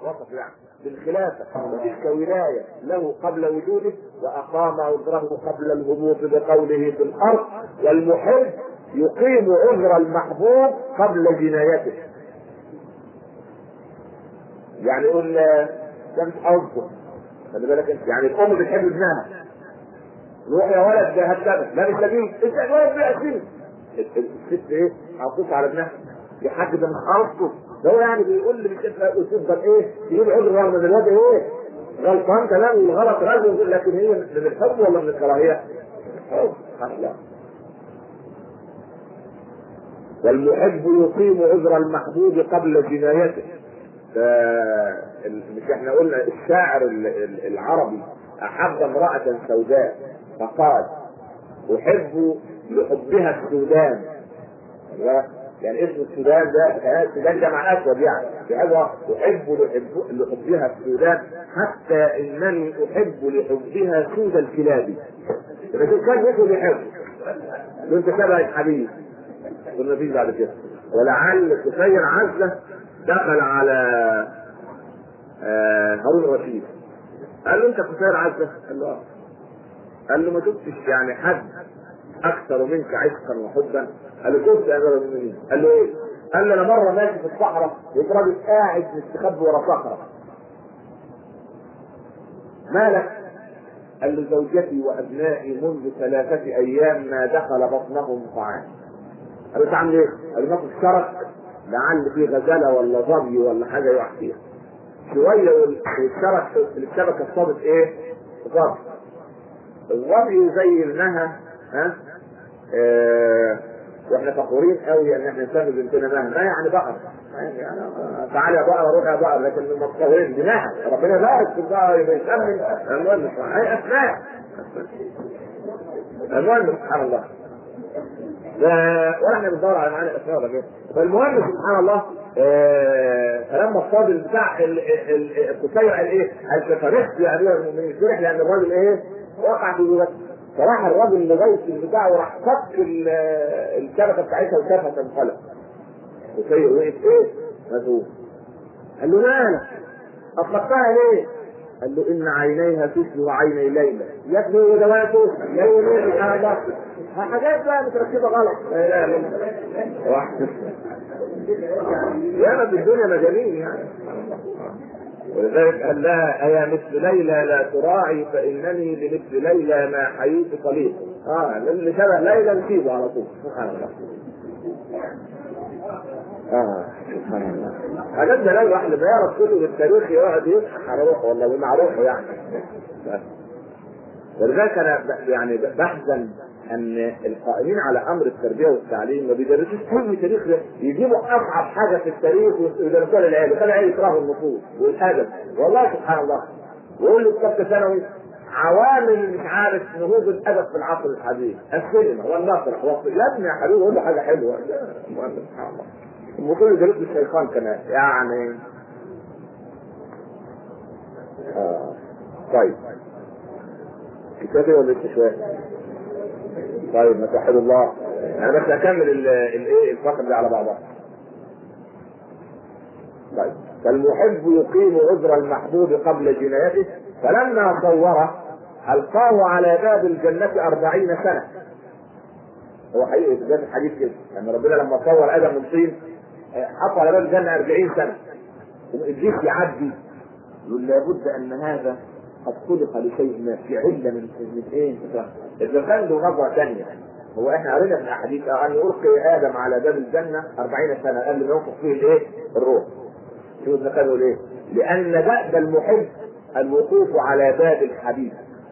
وصف يعني بالخلافة وتلك ولاية له قبل وجوده وأقام عذره قبل الهبوط بقوله في الأرض والمحب يقيم عذر المحبوب قبل جنايته يعني يقول ده مش قصده خلي بالك انت يعني الام بتحب ابنها روح يا ولد ده هتبقى لا مش لاقيه انت الولد بيأسين الست ايه عطوف على ابنها يا حاج ده مش قصده ده هو يعني بيقول لي مش تفضل ايه يجيب عذر رغم ان الواد ايه غلطان تمام والغلط رجل لكن هي من الحب ولا من الكراهيه؟ الحب لا والمحب يقيم عذر المحبوب قبل جنايته مش احنا قلنا الشاعر العربي احب امرأة سوداء فقال احب لحبها السودان يعني اسم السودان ده السودان جمع اسود يعني بهذا احب لحبها السودان حتى انني احب لحبها سود الكلاب لكن كان يقول يحب وانت شبه الحبيب قلنا فيه بعد كده ولعل كفير عزه دخل على آه هارون الرشيد قال له انت كفير عزه قال له اه قال له ما شفتش يعني حد اكثر منك عشقا وحبا قال له شفت يا امير المؤمنين قال له ايه قال له انا مره ماشي في الصحراء لقيت راجل قاعد مستخبي ورا صخره مالك قال له زوجتي وابنائي منذ ثلاثه ايام ما دخل بطنهم طعام قال له تعمل ايه؟ قال له ناخد شرك لعل في غزاله ولا ظبي ولا حاجه يقع فيها شويه والشبك الشبكه اصابت ايه؟ ظبي الظبي زي انها ها آه واحنا فخورين قوي ان احنا نسمي بنتنا مهما ما يعني بقر يعني تعالى يا بقر روح يا بقر لكن متطورين بناها ربنا يبارك في البقر يبقى يسمي المهم هي اسماء المهم سبحان الله ولا احنا بندور على معاني الاسماء ولا كده فالمهم سبحان الله فلما الصادر بتاع القصير قال ايه؟ قال فرحت يا امير المؤمنين فرح لان الراجل ايه؟ وقع في جوته فراح الراجل لغايه البتاع وراح فك الشبكه بتاعتها وشافها تنقلب قصير وقف ايه؟ مذهول قال له مالك؟ اطلقتها ليه؟ قال له ان عينيها تشبه عيني ليلى يا ابني ودواته يا وليه سبحان الله حاجات بقى متركبه غلط لا لا لا ياما في الدنيا مجانين يعني ولذلك قال لها أيا مثل ليلى لا تراعي فإنني لمثل ليلى ما حييت طليق اه اللي شبه ليلى نسيبه على طول سبحان الله اه سبحان الله حاجات ده لو واحد بيعرف كله بالتاريخ يقعد يضحك على روحه والله ومع روحه يعني ولذلك انا يعني بحزن ان القائمين على امر التربيه والتعليم ما بيدرسوش كل تاريخ يجيبوا اصعب حاجه في التاريخ ويدرسوها للعيال يخلي العيال يكرهوا النصوص والادب والله سبحان الله ويقول له كتاب ثانوي عوامل مش عارف نهوض الادب في العصر الحديث السينما والمسرح يا ابني يا حبيبي قول له حاجه حلوه سبحان الله المفروض يدرس الشيخان كمان يعني آه. طيب كتابي ولا لسه شويه؟ طيب ما توحد الله انا بس اكمل الايه الفقر دي على بعضها طيب فالمحب يقيم عذر المحبوب قبل جنايته فلما صوره القاه على باب الجنة أربعين سنة هو حقيقي في الحديث كده يعني ربنا لما صور ادم من طين حطه على باب الجنة 40 سنة وابليس يعدي يقول لابد ان هذا قد خلق لشيء ما في عله من من ايه؟ اذا كان له نظره ثانيه هو احنا قرينا في الاحاديث ان يلقي ادم على باب الجنه 40 سنه قبل ما ينفخ فيه الايه؟ الروح. شوف ابن كانوا ليه؟ لان دأب المحب الوقوف على باب الحبيب.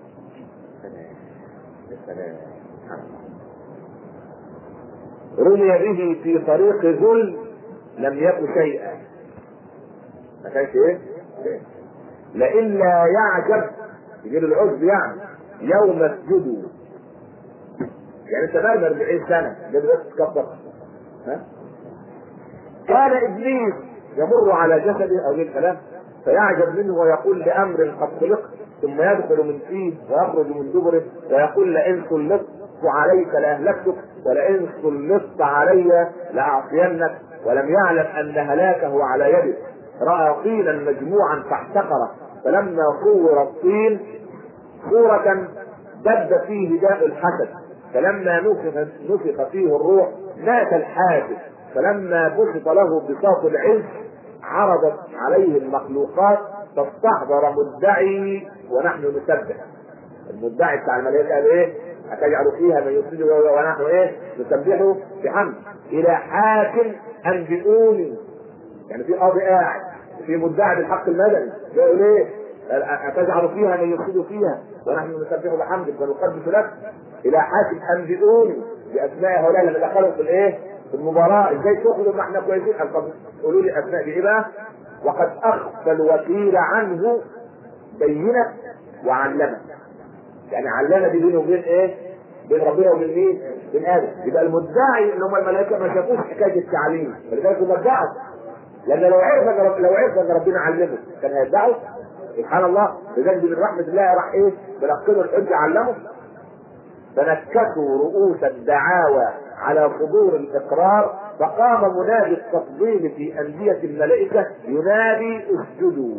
رمي به في طريق ذل لم يكن شيئا. ما كانش ايه؟ لئلا يعجب يجيب العجب يعني يوم اسجدوا يعني انت بقى 40 سنه ده بس تكبر ها كان ابليس يمر على جسده او الكلام فيعجب منه ويقول لامر قد خلقت ثم يدخل من فيه ويخرج من دبره ويقول لئن سلطت عليك لاهلكتك ولئن سلطت علي لاعصينك ولم يعلم ان هلاكه على يدك راى طينا مجموعا فاحتقره فلما صور الطين صورة دب فيه داء الحسد فلما نفخ نفخ فيه الروح مات الحاسد فلما بسط له بساط العز عرضت عليه المخلوقات فاستحضر مدعي ونحن نسبح المدعي بتاع الملائكه قال ايه؟ اتجعل فيها من يفسد ونحن ايه؟ نسبحه بحمد الى حاكم انبئوني يعني في قاضي قاعد في مدعي بالحق المدني يقول ايه؟ أتجعل فيها من يفسد فيها ونحن نسبح بحمدك ونقدس لك إلى حاكم أنبئوني بأسماء هؤلاء اللي دخلوا في الإيه؟ في المباراة إزاي تخرجوا ما إحنا كويسين طب قولوا لي أسماء دي إيه بقى؟ وقد أخفى الوكيل عنه بينة وعلمه يعني علمه دي بينه وبين إيه؟ بين ربنا وبين مين؟ بين آدم يبقى المدعي إن هم الملائكة ما شافوش حكاية التعليم فلذلك هم ادعوا لأن لو عرف لو عرف أن ربنا علمه كان هيدعوا سبحان الله لذلك من رحمة الله راح ايه بنقله الحج علمه فنكسوا رؤوس الدعاوى على صدور الاقرار فقام منادي التفضيل في اندية الملائكة ينادي اسجدوا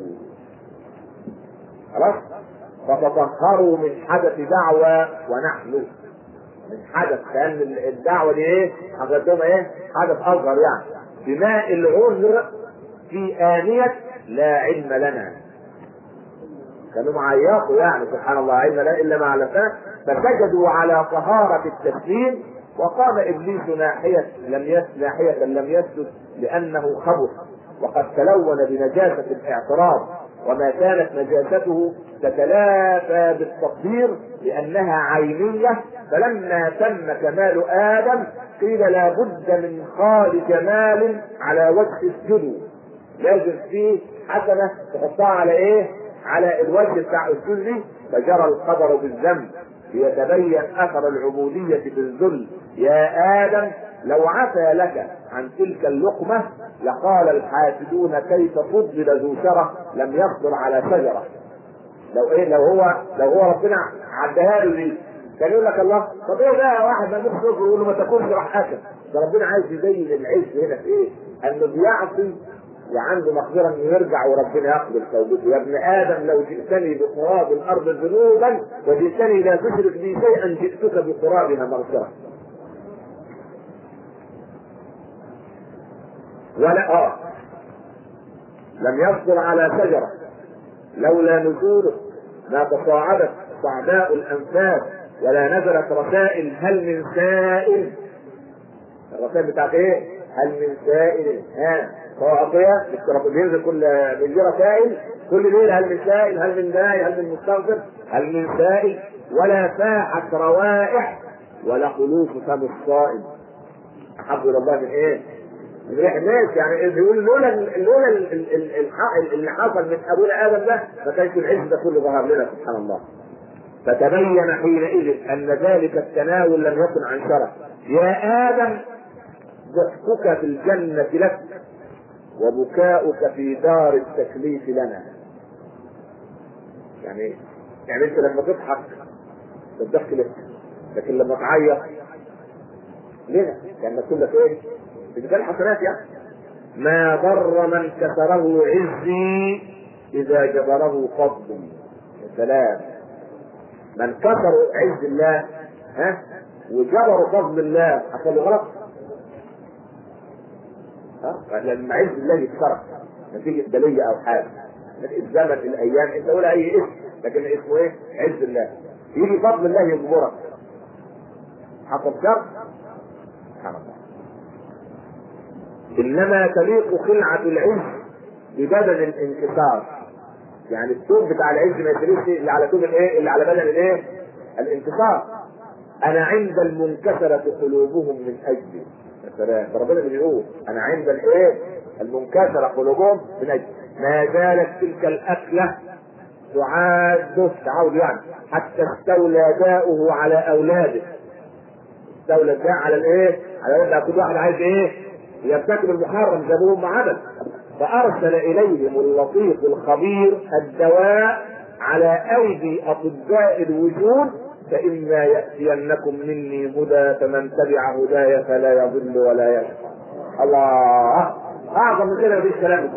خلاص فتطهروا من حدث دعوى ونحن من حدث كان الدعوة دي ايه حضرتهم ايه حدث اصغر يعني بماء العذر في آنية لا علم لنا كانوا معيقوا يعني سبحان الله علم لا الا ما علمناه فسجدوا على طهارة التسليم وقام ابليس ناحية لم يس ناحية لم يسجد لانه خبث وقد تلون بنجاسة الاعتراض وما كانت نجاسته تتلافى بالتطهير لانها عينية فلما تم كمال ادم قيل لا بد من خال جمال على وجه اسجدوا لازم فيه حسنة تحطها على ايه؟ على الوجه بتاع الذل فجرى القدر بالذنب ليتبين اثر العبودية في الذل يا ادم لو عفى لك عن تلك اللقمة لقال الحاسدون كيف فضل ذو شرف لم يقدر على شجرة لو ايه لو هو لو هو ربنا عدها له ليه كان يقول لك الله طب ايه بقى واحد ما نفسه يقول له ما تاكلش راح اكل ده ربنا عايز يبين العز هنا في ايه؟ انه بيعصي وعنده مقدرة انه يرجع وربنا يقبل توبته يا ابن ادم لو جئتني بقراب الارض ذنوبا وجئتني لا تشرك بي شيئا جئتك بقرابها مغفرة ولا اه لم يصبر على شجرة لولا نزوله ما تصاعدت صعداء الانفاس ولا نزلت رسائل هل من سائل الرسائل بتاعت ايه؟ هل من سائل ها هو عطية بينزل كل بينزل رسائل كل ليلة هل من سائل هل من داعي هل من مستغفر هل من سائل ولا فاحت روائح ولا خلوف فم الصائم أحب إلى الله من إيه؟ من ريح الناس يعني بيقول لولا لولا اللي حصل من أبونا آدم ده ما كانش العز ده كله ظهر لنا سبحان الله فتبين حينئذ أن ذلك التناول لم يكن عن شرف يا آدم ضحكك في الجنة لك وبكاؤك في دار التكليف لنا يعني يعني انت لما تضحك الضحك لك لكن لما تعيط لنا يعني مكتوب لك ايه؟ بتجال حسنات يعني ما ضر من كسره عزي اذا جبره فضلي يا سلام من كسروا عز الله ها وجبروا فضل الله حصل له غلط ها لما عز الله يتسرق نتيجة بلية أو حاجة الزمن الأيام أنت قول أي اسم لكن اسمه إيه؟ عز الله يجي فضل الله يجبرك حصل شر سبحان الله إنما تليق خلعة العز ببدن الانكسار يعني الثوب بتاع العز ما يتليقش اللي على ثوب الايه؟ اللي على بدن الايه؟ الانكسار أنا عند المنكسرة قلوبهم من أجلي سلام ربنا اللي بيقول انا عند الايه المنكسرة قلوبهم من اجل ما زالت تلك الاكلة تعاد تعود يعني حتى استولى داؤه على اولاده استولى الداء على الايه على اولاده كل واحد عايز ايه يرتكب المحرم جابوهم عمل فارسل اليهم اللطيف الخبير الدواء على ايدي اطباء الوجود فإما يأتينكم مني هدى فمن تبع هداي فلا يضل ولا يشقى الله أعظم من كده مفيش كلام بصراحة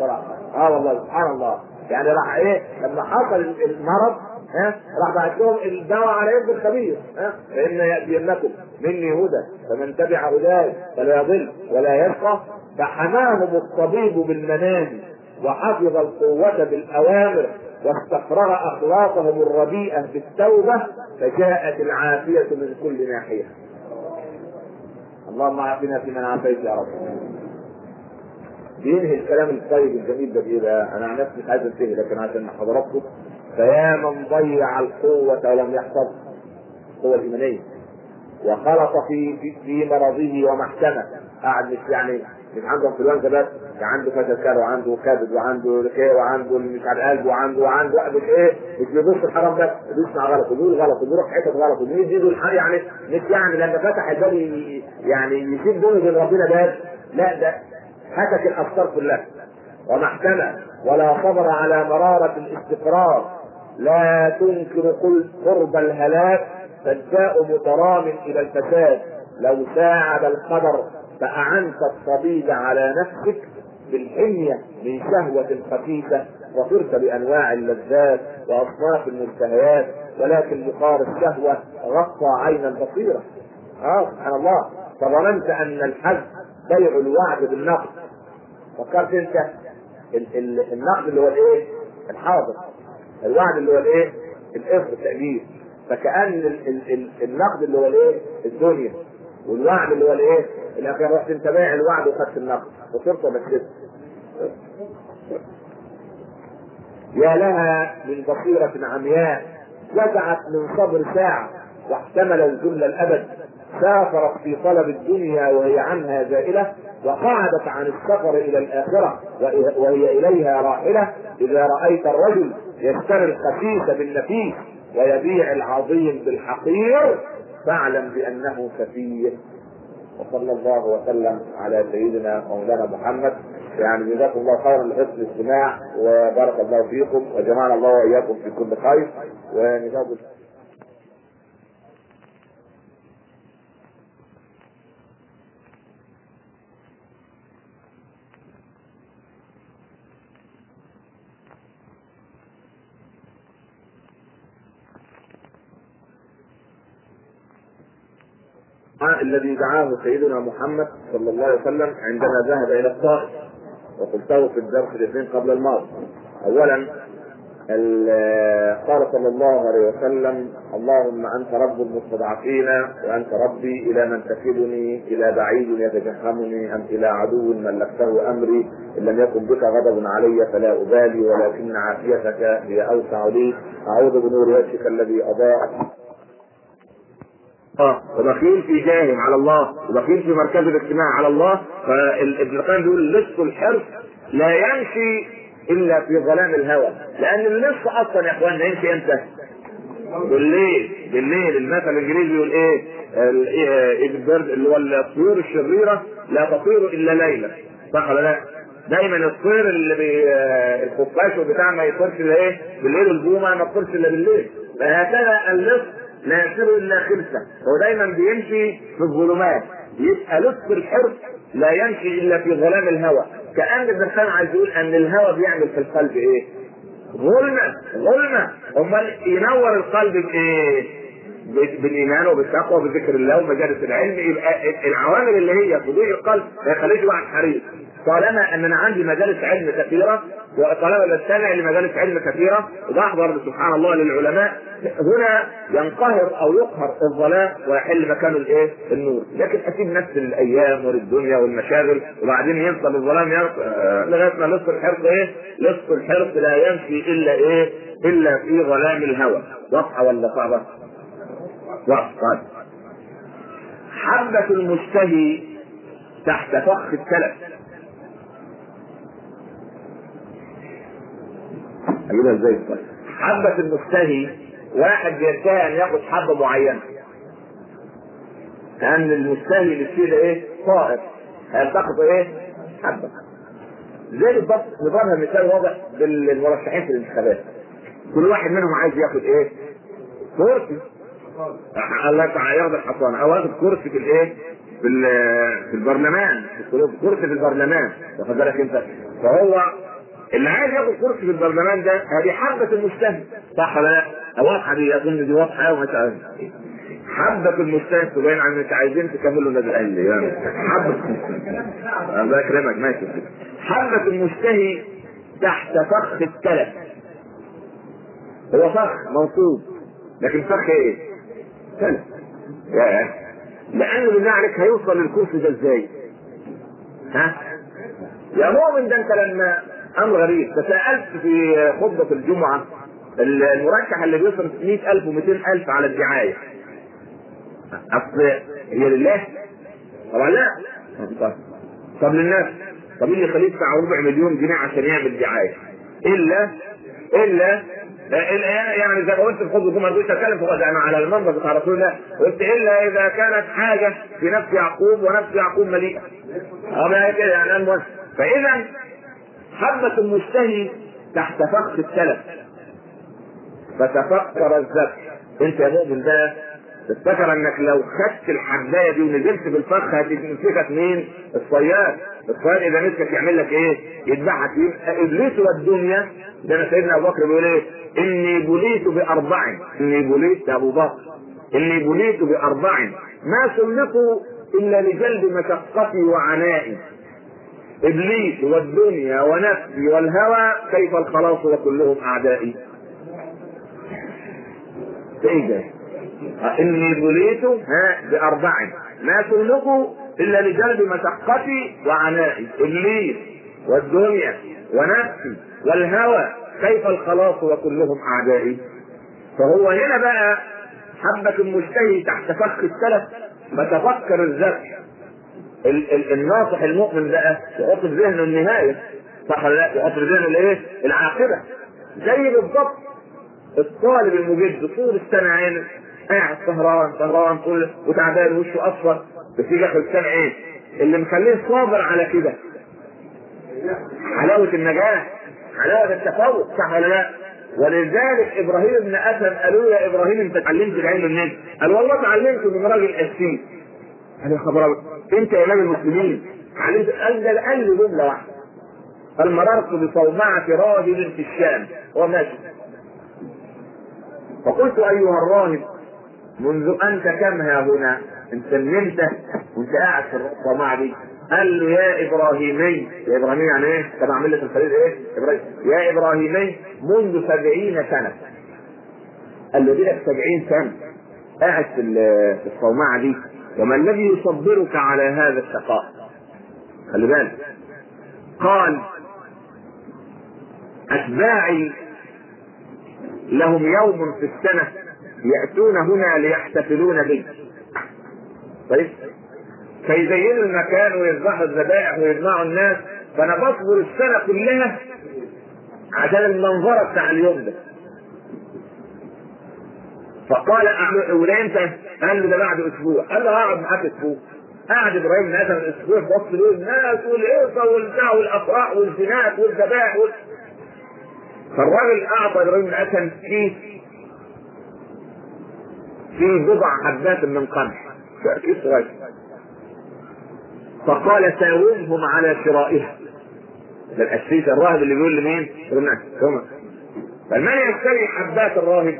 اه والله سبحان الله يعني راح ايه لما حصل المرض ها راح بعت لهم الدواء على يد الخبير ها فان ياتينكم مني هدى فمن تبع هداي فلا يضل ولا يشقى فحماهم الطبيب بالمنام وحفظ القوة بالأوامر واستفرغ أخلاقهم الرديئة بالتوبة فجاءت العافية من كل ناحية اللهم عافنا فيمن عافيت يا رب بينهي الكلام الطيب الجميل ده بايه بقى؟ انا عن نفسي مش عايز انتهي لكن عشان حضراتكم فيا من ضيع القوة ولم يحفظ القوة الإيمانية وخلط في في, في مرضه ومحكمة قاعد مش يعني مش عنده انفلونزا بس ده عنده فشل وعنده كبد وعنده ركاء وعنده مش عارف قلب وعنده وعنده مش ايه مش بيبص الحرام بس بيسمع غلط وبيقول غلط وبيروح حتت غلط وبيجي يده الحق يعني مش يعني لما فتح الباب ي- يعني يسيب دونه بين ربنا باب لا ده هتك الافكار كلها ومحكمة ولا صبر على مرارة الاستقرار لا تنكر قل- قرب الهلاك فالداء مترام الى الفساد لو ساعد القدر فأعنت الطبيب على نفسك بالحمية من شهوة خفيفة وصرت بأنواع اللذات وأصناف المشتهيات ولكن بقار الشهوة غطى عين البصيرة اه سبحان الله فظننت أن الحج بيع الوعد بالنقد فكرت انت ال- ال- النقد اللي هو الايه؟ الحاضر الوعد اللي هو الايه؟ القسط التأجيل فكأن ال- ال- ال- النقد اللي هو الايه؟ الدنيا والوعد اللي هو الايه؟ الاخير رحت انت بايع الوعد وخدت النقد وصرت وبكت يا لها من بصيرة عمياء جزعت من صبر ساعة واحتمل الذل الأبد سافرت في طلب الدنيا وهي عنها زائلة وقعدت عن السفر إلى الآخرة وإه- وهي إليها راحلة إذا رأيت الرجل يشتري الخسيس بالنفيس ويبيع العظيم بالحقير فاعلم بأنه سفيه وصلى الله وسلم على سيدنا مولانا محمد يعني جزاكم الله خيرا لحسن الاستماع وبارك الله فيكم وجمعنا الله واياكم في كل خير ونجاوب الذي دعاه سيدنا محمد صلى الله عليه وسلم عندما ذهب الى الطائف وقلته في الدرس الاثنين قبل الماضي اولا ال- قال صلى الله عليه وسلم اللهم انت رب المستضعفين وانت ربي الى من تكلني الى بعيد يتجهمني ام الى عدو ملكته امري ان لم يكن بك غضب علي فلا ابالي ولكن عافيتك هي اوسع لي اعوذ بنور وجهك الذي اضاء اه وبخيل في جاههم على الله وبخيل في مركز الاجتماع على الله فابن القيم بيقول لص الحرص لا يمشي الا في ظلام الهوى لان اللص اصلا يا اخوانا يمشي امتى؟ بالليل بالليل المثل الانجليزي يقول ايه؟ ال- إيه، البرد اللي هو الطيور الشريره لا تطير الا ليلا صح ولا لا؟ دايما الطير اللي بي آه، الخفاش بتاع ما يطيرش الا ايه؟ بالليل البومه ما تطيرش الا بالليل فهكذا اللص لا يصير الا خلسه هو دايما بيمشي في الظلمات يبقى لص الحرص لا يمشي الا في ظلام الهوى كان ابن القيم عايز يقول ان الهوى بيعمل في القلب ايه؟ ظلمة ظلمة امال ينور القلب بايه؟ ب- بالايمان وبالتقوى وبذكر الله ومجالس العلم يبقى العوامل اللي هي تضيء القلب ما يخليش واحد حريص طالما ان انا عندي مجالس علم كثيره وطالما بستمع لمجالس علم كثيره وبحضر سبحان الله للعلماء هنا ينقهر او يقهر الظلام ويحل مكانه الايه؟ النور، لكن اسيب نفسي للايام وللدنيا والمشاغل وبعدين يفضل الظلام يغ- آه، لغايه ما لص الحرص ايه؟ لص الحرص لا يمشي الا ايه؟ الا في ظلام الهوى، واضحه ولا صعبه؟ واضحه طيب. حبة المشتهي تحت فخ التلف اجيبها ازاي طيب حبة المشتهي واحد بيشتهي ان ياخد حبة معينة لان المشتهي للشيء ده ايه طائر هيلتقط ايه حبة زي بالضبط نضربها مثال واضح بالمرشحين في الانتخابات كل واحد منهم عايز ياخد ايه كرسي الله تعالى ياخد الحصان او ياخد كرسي في الايه في ال- في البرلمان في الكرسي في البرلمان واخد بالك انت فهو اللي عايز ياخد كرسي في البرلمان ده هذه حبة المجتهد صح ولا لا؟ واضحة دي اظن دي واضحة قوي مثلا حبة المجتهد تبين عن انت عايزين تكملوا النادي الاهلي يعني حبة الله يكرمك ماشي حبة المجتهد تحت فخ التلف هو فخ موصوب لكن فخ ايه؟ تلف ياه لانه بالله عليك هيوصل للكرسي ده ازاي؟ ها؟ يا مؤمن ده انت لما امر غريب تساءلت في خطبه الجمعه المرشح اللي بيصرف 100000 و200000 على الدعايه اصل هي لله طبعا لا طب, طب للناس طب اللي يخليه يدفع ربع مليون جنيه عشان يعمل دعايه الا الا يعني زي ما قلت في خطبه الجمعه قلت اتكلم في انا على المنبر بتاع رسول الله قلت الا اذا كانت حاجه في نفس يعقوب ونفس يعقوب مليئه. اه كده يعني المهم فاذا حبة المجتهد تحت فخ التلف فتفكر الذبح انت يا مؤمن بقى تفتكر انك لو خدت الحبايه دي ونزلت في الفخ هتمسكك مين؟ الصياد، الصياد اذا مسكك يعمل لك ايه؟ يذبحك يبقى ابليس والدنيا ده انا سيدنا ابو بكر بيقول ايه؟ اني بليت باربع اني بليت يا ابو بكر اني بليت باربع ما سلطوا الا لجلب مشقتي وعنائي ابليس والدنيا ونفسي والهوى كيف الخلاص وكلهم اعدائي ايه ده اني بليت ها باربع ما سلكوا الا لجلب مشقتي وعنائي ابليس والدنيا ونفسي والهوى كيف الخلاص وكلهم اعدائي فهو هنا بقى حبة المجتهد تحت فخ التلف فتفكر الذبح الناصح المؤمن بقى يحط في ذهنه النهايه صح ولا لا؟ يحط في ذهنه الايه؟ العاقبه زي بالضبط الطالب المجد طول السنه عين قاعد سهران سهران طول وتعبان وشه اصفر بس يجي اخر السنه ايه؟ اللي مخليه صابر على كده حلاوه النجاح حلاوه التفوق صح ولا لا؟ ولذلك ابراهيم بن ادم قالوا يا ابراهيم انت اتعلمت العلم منين؟ قال والله اتعلمته من راجل قسيس قال يا خبر انت يا امام المسلمين علمت قال ده قال لي جمله واحده قال مررت بصومعه راهب في الشام هو ماشي فقلت ايها الراهب منذ انت كم ها هنا انت من امتى وانت قاعد في الصومعه دي قال له يا ابراهيمي يا ابراهيمي يعني ايه؟ تبع مله الخليل ايه؟ ابراهيم يا ابراهيمي منذ سبعين سنه قال له دي لك سبعين سنه قاعد في الصومعه دي وما الذي يصبرك على هذا الشقاء خلي بالك قال أتباعي لهم يوم في السنة يأتون هنا ليحتفلون بي طيب فيزينوا المكان ويذبحوا الذبائح ويجمعوا الناس فأنا بصبر السنة كلها عشان المنظرة بتاع اليوم ده فقال ولا امتى؟ قال له ده بعد اسبوع قال له هقعد معاك اسبوع قعد ابراهيم نادى الاسبوع بص له الناس والهيصه والبتاع والافراح والزنات والذبائح وال... فالراجل اعطى ابراهيم بن ادهم كيس فيه بضع حبات من قمح كيس صغير فقال ساومهم على شرائها ده القسيس الراهب اللي بيقول لمين؟ ابراهيم فمن يشتري حبات الراهب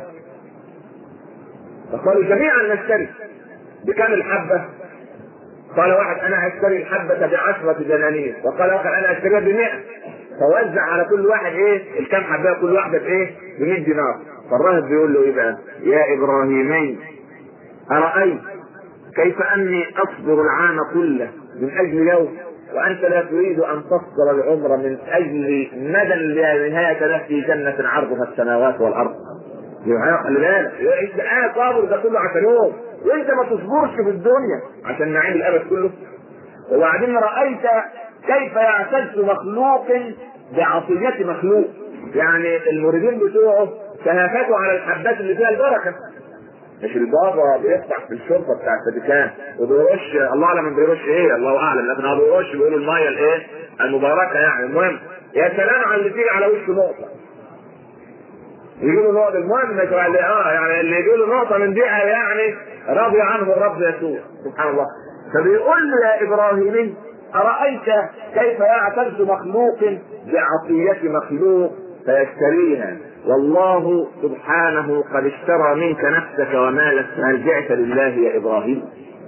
فقالوا جميعا نشتري بكم الحبة؟ قال واحد انا اشتري الحبة بعشرة دنانير وقال اخر انا اشتريها بمئة فوزع على كل واحد ايه الكام حبايه كل واحده بايه؟ ب 100 دينار فالراهب بيقول له ايه بقى؟ يا ابراهيمي ارايت كيف اني اصبر العام كله من اجل يوم وانت لا تريد ان تصبر العمر من اجل مدى لا نهايه له في جنه عرضها السماوات والارض. خلي بالك انا صابر ده كله عشان يوم وانت ما تصبرش في الدنيا عشان نعيم الابد كله وبعدين رايت كيف يعتز مخلوق بعطية مخلوق يعني المريدين بتوعه تهافتوا على الحبات اللي فيها البركه مش البابا بيفتح في الشرطه بتاع الفاتيكان وبيرش الله اعلم من بيرش ايه الله اعلم لكن هو بيرش بيقولوا الميه الايه المباركه يعني المهم يا سلام على اللي تيجي على وشه نقطه يجيبوا نقطه المهم اللي اه يعني اللي يجي له نقطه من دي يعني رضي عنه الرب يسوع سبحان الله فبيقول له يا ابراهيمي ارايت كيف يعتز مخلوق بعطيه مخلوق فيشتريها والله سبحانه قد اشترى منك نفسك ومالك فهل بعت لله يا ابراهيم؟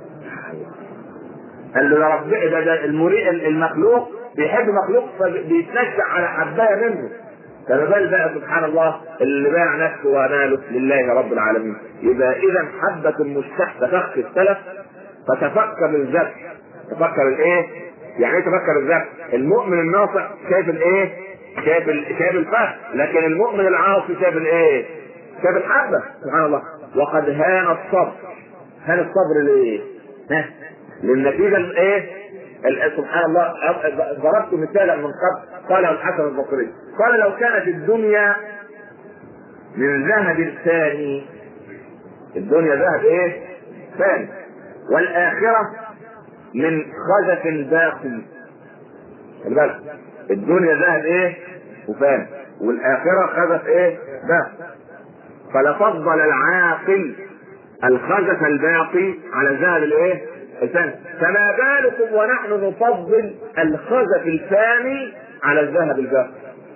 قال له يا رب ده, ده المريء المخلوق بيحب مخلوق فبيتنشأ على حبايه منه فما بال بقى سبحان الله اللي باع نفسه وماله لله رب العالمين يبقى اذا حبة مستحدة تخفي السلف فتفكر الذبح تفكر الايه؟ يعني ايه تفكر الذبح؟ المؤمن الناصع شايف الايه؟ شايف ال... شايف الفهم لكن المؤمن العاصي شايف الايه؟ شايف الحبة سبحان الله وقد هان الصبر هان الصبر ليه؟ ها؟ للنتيجة الايه؟ سبحان الله ضربت مثالا من قبل قاله الحسن البصري قال لو كانت الدنيا من ذهب ثاني الدنيا ذهب ايه؟ ثاني والآخرة من خزف باقي خلي بالك الدنيا ذهب ايه؟ وفان والآخرة خزف ايه؟ باقي فلفضل العاقل الخزف الباقي على الذهب الايه؟ الثاني فما بالكم ونحن نفضل الخزف الثاني على الذهب الباقي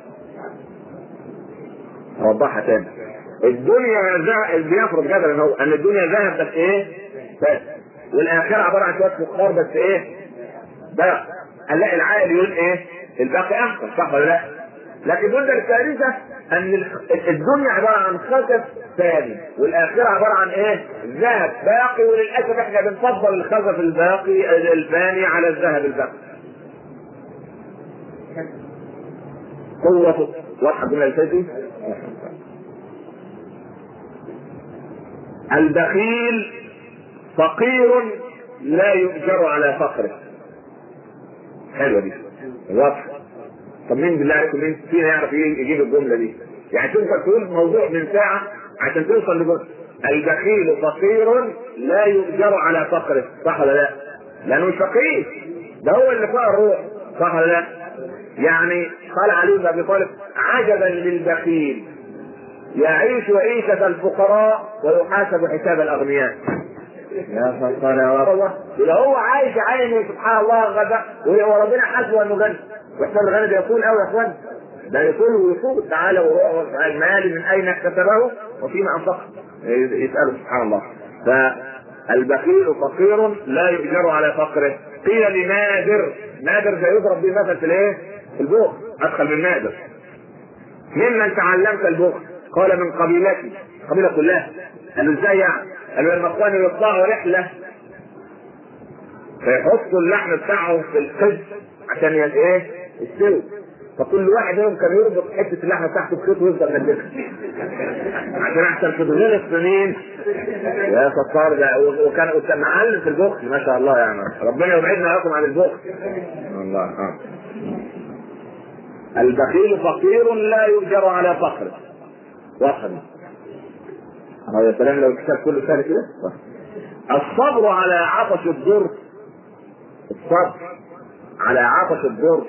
اوضحها تاني الدنيا ذهب بيفرض جدلا هو ان الدنيا ذهب بس ايه؟ بس والاخره عباره عن شويه فخار بس ايه؟ باقي هنلاقي العائل يقول ايه؟ الباقي احسن صح ولا لا؟ لكن المده الثالثه ان الدنيا عباره عن خزف ثاني والاخره عباره عن ايه؟ ذهب باقي وللاسف احنا بنفضل الخزف الباقي الفاني على الذهب الباقي. قوة واضحة من الفاتي البخيل فقير لا يؤجر على فقره حلوة دي واضحة طب مين بالله عليكم مين فينا يعرف يجيب الجملة دي يعني تنفع تقول موضوع من ساعة عشان توصل لجزء البخيل فقير لا يؤجر على فقره صح ولا لا؟ لأنه مش فقير ده هو اللي فوق الروح صح ولا لا؟ يعني قال علي بن ابي طالب عجبا للبخيل يعيش عيشة الفقراء ويحاسب حساب الأغنياء. يا سبحان الله يبقى هو عايش عينه سبحان الله غدا وربنا حاسبه انه غني واحسان الغني ده يقول قوي يا اخوان ده يقول ويقول تعالى وروح المال من اين اكتسبه وفيما انفقه يساله سبحان الله فالبخيل فقير لا يؤجر على فقره قيل لنادر نادر ده يضرب به مثل في الايه؟ في البخل ادخل من نادر ممن تعلمت البخل قال من قبيلتي القبيله كلها قال له ازاي يعني؟ قال له لما اخواني يطلعوا رحله فيحطوا اللحم بتاعهم في القز عشان ايه؟ يستوي فكل واحد منهم كان يربط حته اللحمه بتاعته بخيط ويفضل مدلها عشان احسن في ظهور السنين يا ستار ده وكان وكان معلم في البخل ما شاء الله يعني ربنا يبعدنا لكم عن البخل الله اه البخيل فقير لا يؤجر على فقره واحد اه يا سلام لو الكتاب كله سهل كده الصبر على عطش الضر الصبر على عطش الضر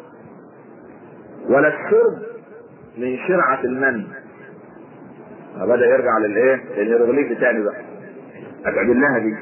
ولا الشرب من شرعة المن بدأ يرجع للايه؟ للهيروغليف تاني بقى ابعد لها دي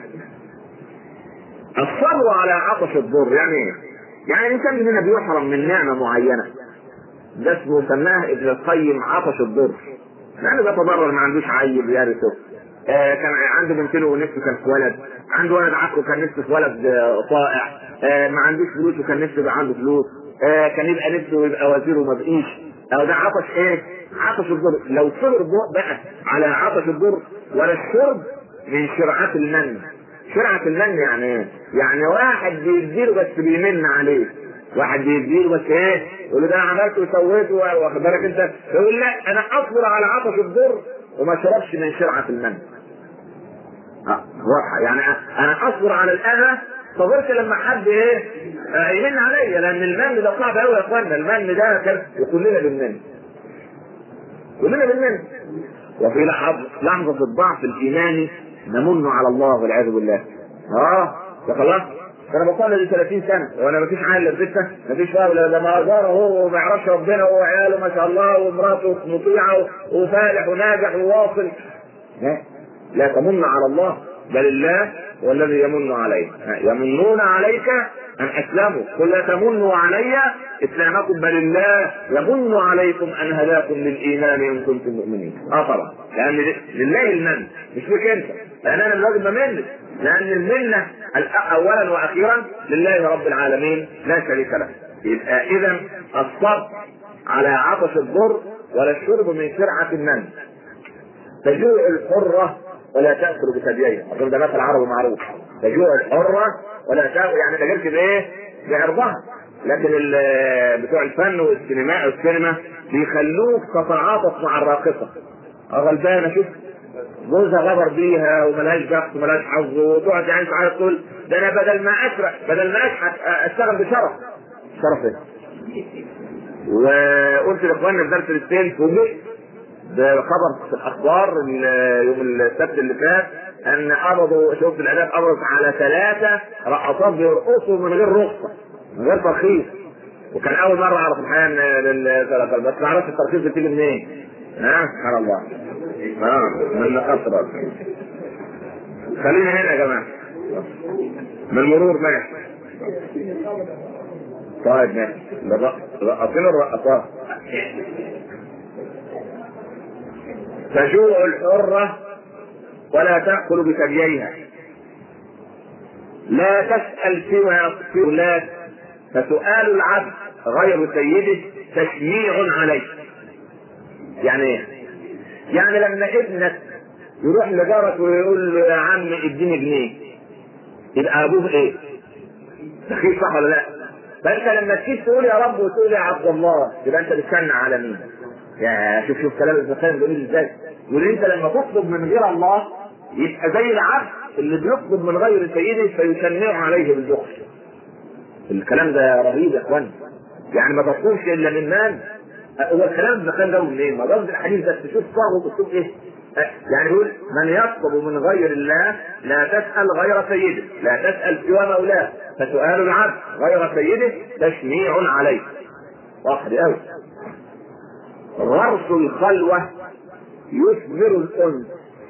الصبر على عطش الضر يعني ايه؟ يعني الانسان مننا بيحرم من نعمه معينه ده اسمه سماه ابن القيم عطش الضر يعني بيتضرر ما عندوش عيل يرثه آه كان عنده بنتين ونفسه كان في ولد عنده ولد عقله كان نفسه في ولد آه طائع آه ما عندوش فلوس وكان نفسه يبقى عنده فلوس آه كان يبقى نفسه يبقى وزير وما بقيش او ده عطش ايه؟ عطش الضر لو صبر بقى على عطش الضر ولا الشرب من شرعات المن شرعة المن يعني ايه؟ يعني واحد بيديله بس بيمن عليه واحد بيديله بس ايه؟ يقول له ده انا عملت وسويت واخد بالك انت يقول لا انا اصبر على عطش الضر وما اشربش من شرعة المن. اه واضحة يعني انا اصبر على الاذى صبرت لما حد ايه؟ آه يمن عليا لان المن ده صعب قوي يا اخوانا المن ده كان وكلنا بنمن. كلنا بنمن. وفي لحظة لحظة الضعف الإيماني نمن على الله والعياذ بالله. اه ده خلاص انا بصلي لي 30 سنه وانا ما فيش عيل لبسته ما فيش ولا ده مهزار هو وما يعرفش ربنا وهو عياله ما شاء الله ومراته مطيعه وفالح وناجح وواصل لا لا تمن على الله بل الله هو الذي يمن عليه يمنون عليك ان اسلموا قل لا تمنوا علي اسلامكم بل الله يمن عليكم ان هداكم للايمان ان كنتم مؤمنين اه طبعا لان لله المن مش لك انت لان انا لازم بمن لان المنه اولا واخيرا لله رب العالمين لا شريك له يبقى اذا الصبر على عطش الضر ولا الشرب من شرعه المن تجوع الحره ولا تاكل بثدييها اظن ده مثل عربي معروف تجوع الحره ولا تاكل يعني تجرش بايه؟ بعرضها لكن بتوع الفن والسينما والسينما بيخلوك تتعاطف مع الراقصه غلبانه شوف جوزها غدر بيها وملهاش بخت وملهاش حظ وتقعد يعني تعيط تقول ده انا بدل ما اسرق بدل ما اشحت اشتغل بشرف شرف ايه؟ وقلت لاخواننا في درس الاثنين فوجئت بخبر في الاخبار يوم السبت اللي فات ان قبضوا شفت الاعلام قبضت على ثلاثه رقصات بيرقصوا من غير رخصه من غير ترخيص وكان اول مره اعرف الحقيقه ان بس ما اعرفش الترخيص بتيجي منين ها سبحان الله اه من قصر خلينا هنا يا جماعه من المرور ماشي طيب ماشي رقصين الرقصات تجوع الحرة ولا تأكل بثدييها لا تسأل فيما يصفي الأولاد فسؤال العبد غير سيده تشنيع عليه يعني ايه؟ يعني لما ابنك يروح لجارك ويقول له يا عم اديني جنيه يبقى ابوه ايه؟ دخيل صح ولا لا؟ فانت لما تيجي تقول يا رب وتقول يا عبد الله يبقى انت بتشنع على مين؟ يا شوف شوف كلام ابن القيم جميل ازاي يقول انت لما تطلب من غير الله يبقى زي العبد اللي بيطلب من غير سيده فيشنع عليه بالبخل الكلام ده رهيب يا اخوان يعني ما تطلبش الا من مال هو الكلام ابن القيم ده منين؟ ما ضبط الحديث ده تشوف صاغه باسلوب ايه؟ يعني يقول من يطلب من غير الله لا تسأل غير سيده لا تسأل سوى مولاه فسؤال العبد غير سيده تشنيع عليه واحد قوي غرس الخلوة يثمر الأنس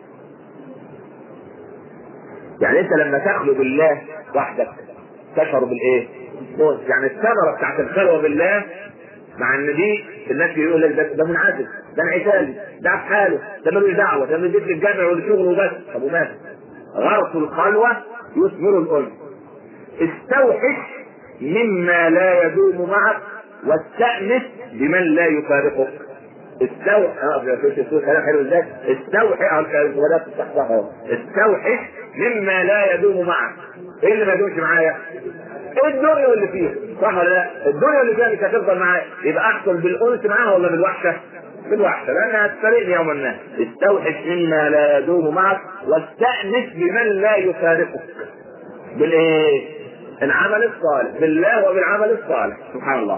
يعني انت لما تخلو بالله وحدك تشعر بالايه؟ يعني الثمرة بتاعت الخلوة بالله مع ان دي الناس يقول لك ده, ده منعزل ده انعزالي ده في حاله ده ملوش دعوه ده من بيت الجامع والشغل وبس طب وماذا؟ غرس الخلوه يثمر الانس استوحش مما لا يدوم معك واستأنس بمن لا يفارقك استوحش اه كلام حلو ازاي؟ استوحش اه استوحش مما لا يدوم معك ايه اللي ما يدومش معايا؟ الدنيا واللي فيها صح ولا لا؟ الدنيا اللي فيها مش هتفضل معايا يبقى احصل بالانس معاها ولا بالوحشه؟ بالوحشه لانها هتفارقني يوما ما استوحش مما لا يدوم معك واستأنس بمن لا يفارقك بالايه؟ العمل الصالح بالله وبالعمل الصالح سبحان الله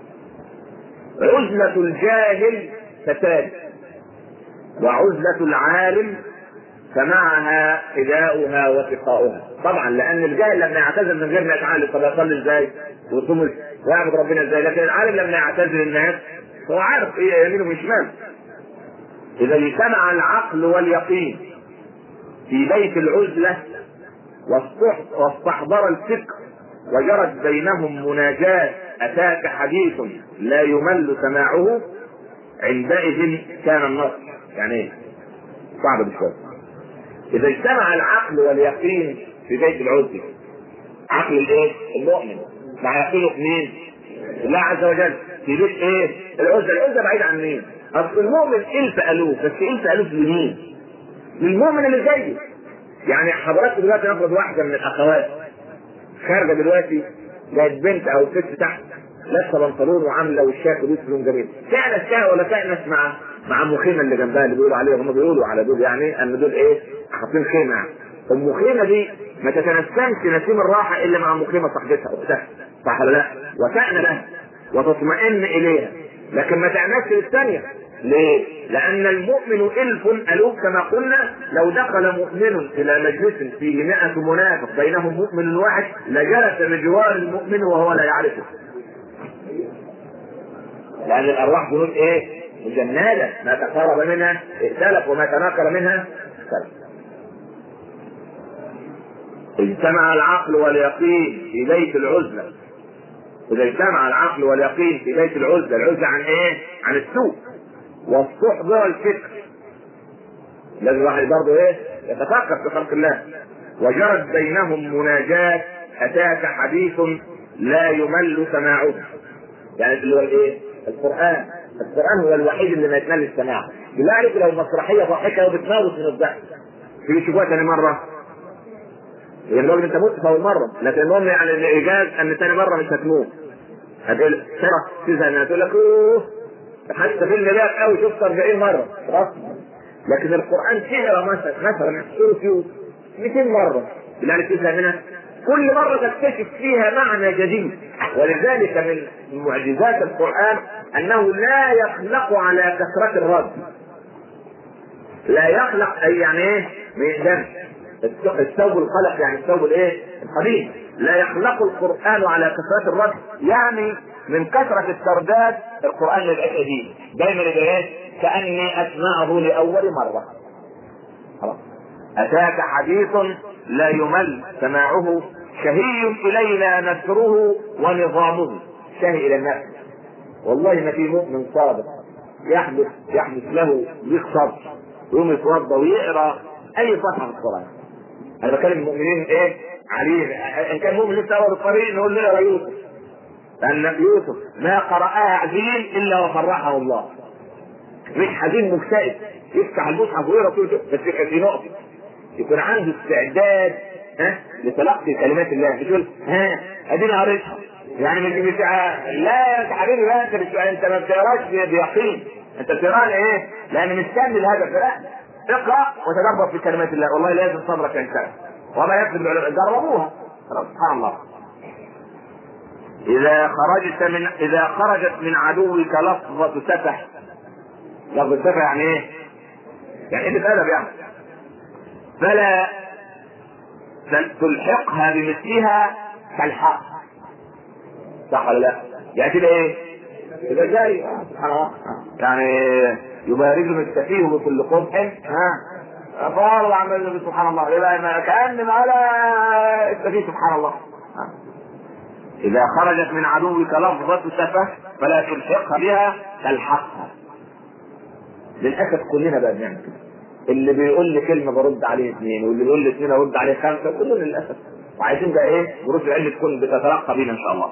عزلة الجاهل فتاد وعزلة العالم فمعها فداؤها وثقاؤها طبعا لان الجاهل لما يعتذر من غير ما يتعلم طب يصلي ازاي ويصوم ويعبد ربنا ازاي لكن العالم لما يعتذر الناس هو عارف ايه يمينه من شماله اذا اجتمع العقل واليقين في بيت العزله واستحضر الفكر وجرت بينهم مناجاة أتاك حديث لا يمل سماعه عندئذ كان النصر يعني ايه؟ صعب بشوية إذا اجتمع العقل واليقين في بيت العزلة عقل الايه؟ المؤمن مع يقينه في مين؟ الله عز وجل في بيت ايه؟ العزلة، العزلة بعيد عن مين؟ أصل المؤمن ألف ألوف بس ألف ألوف لمين؟ للمؤمن اللي زيه يعني حضرتك دلوقتي نفرض واحدة من الأخوات خارجة دلوقتي لقت بنت أو ست تحت لابسه بنطلون وعامله وشها ولبس لون جميل تعنس فيها ولا تعنس مع مع ام خيمه اللي جنبها اللي بيقولوا عليها هم بيقولوا على دول يعني ان دول ايه حاطين خيمه يعني ام خيمه دي ما تتنسمش نسيم الراحه الا مع ام خيمه صاحبتها اختها صح ولا لا؟ وتأن لها وتطمئن اليها لكن ما تعنسش للثانيه ليه؟ لأن المؤمن ألف ألوف كما قلنا لو دخل مؤمن إلى مجلس فيه مئة منافق بينهم مؤمن واحد لجلس بجوار المؤمن وهو لا يعرفه. لأن الأرواح جنود إيه؟ مجندة ما تقرب منها ائتلف وما تناكر منها اختلف. اجتمع العقل واليقين في بيت العزلة إذا اجتمع العقل واليقين في بيت العزلة العزلة عن إيه؟ عن السوء واستحضر الفكر لازم الواحد برضه إيه؟ يتفكر في خلق الله وجرت بينهم مناجاة أتاك حديث لا يمل سماعه يعني اللي هو الايه؟ القرآن القرآن هو الوحيد اللي ما يتمل السماع بالله عليك لو مسرحية ضاحكة وبتموت من الضحك تيجي تشوفوها ثاني مرة هي الراجل انت مت في اول مرة لكن المهم يعني الايجاز ان ثاني مرة مش هتموت هتقول سنة تزهق انها تقول لك اوه حتى فيلم ده قوي شفت 40 مرة خلاص لكن القرآن تقرا مثلا مثلا سورة يوسف 200 مرة بالله عليك تزهق منها كل مرة تكتشف فيها معنى جديد ولذلك من معجزات القرآن أنه لا يخلق على كثرة الرد لا يخلق أي يعني إيه؟ من دم الثوب الخلق يعني الثوب الايه؟ القديم لا يخلق القرآن على كثرة الرد يعني من كثرة الترداد القرآن يبقى قديم دايما يبقى ايه؟ كأني أسمعه لأول مرة خلاص أتاك حديث لا يمل سماعه شهي إلينا نثره ونظامه شهي إلى الناس والله ما في مؤمن صادق يحدث يحدث له ضيق صبر يقوم يتوضا ويقرا اي صفحه في القران انا بكلم المؤمنين ايه عليه ان كان مؤمن لسه اول الطريق نقول له اقرا يوسف لان يوسف ما قراها عزيز الا وفرحه الله مش حزين مكتئب يفتح المصحف ويقرا كل بس في نقطه يكون عنده استعداد ها لتلقي كلمات الله مش يقول ها ادينا قريتها يعني مش مش لا يا حبيبي بقى انت مش انت ما بتقراش بيقين انت بتقراها لايه؟ لان مستني الهدف لا اقرا وتدبر في كلمات الله والله لازم صبرك ينتهي وما يكذب العلماء جربوها سبحان الله إذا خرجت من إذا خرجت من عدوك لفظة سفح لفظة سفح يعني إيه؟ يعني إيه أدب يعني فلا تلحقها بمثلها كالحق صح ولا لا؟ يعني كده ايه؟ كده جاي سبحان الله يعني يبارزهم السفيه بكل قبح ها فارض عمل سبحان الله يبقى ما كان ما لا السفيه سبحان الله إذا خرجت من عدوك لفظة سفه فلا تلحقها بها تلحقها للأسف كلنا بقى بنعمل كده اللي بيقول لي كلمه برد عليه اثنين واللي بيقول لي اثنين ارد عليه خمسه كلنا للاسف وعايزين بقى ايه دروس العلم تكون بتتلقى بينا ان شاء الله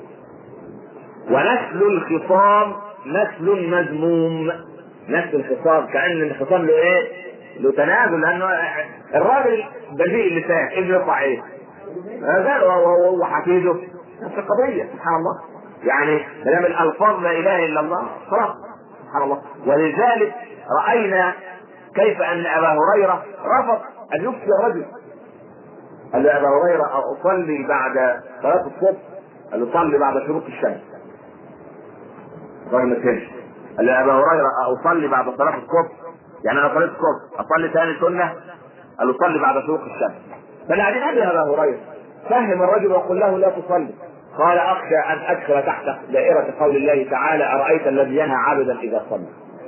ونسل الخصام نسل مذموم نسل الخصام كان الخصام له ايه؟ له تنازل لانه الراجل بذيء اللسان ايه يطلع ايه؟ هذا هو حفيده نفس القضيه سبحان الله يعني ما دام الالفاظ لا اله الا الله خلاص سبحان الله ولذلك راينا كيف ان ابا هريره رفض ان يفتي الرجل قال له ابا هريره اصلي بعد صلاه الصبح قال له صلي بعد شروق الشمس الراجل ما فهمش قال له ابا هريره اصلي بعد صلاه الصبح يعني انا صليت الصبح اصلي ثاني سنه قال له صلي بعد شروق الشمس فالقاعدين قال ابا هريره فهم الرجل وقل له لا تصلي قال اخشى ان ادخل تحت دائره قول الله تعالى ارايت الذي ينهى عبدا اذا صلى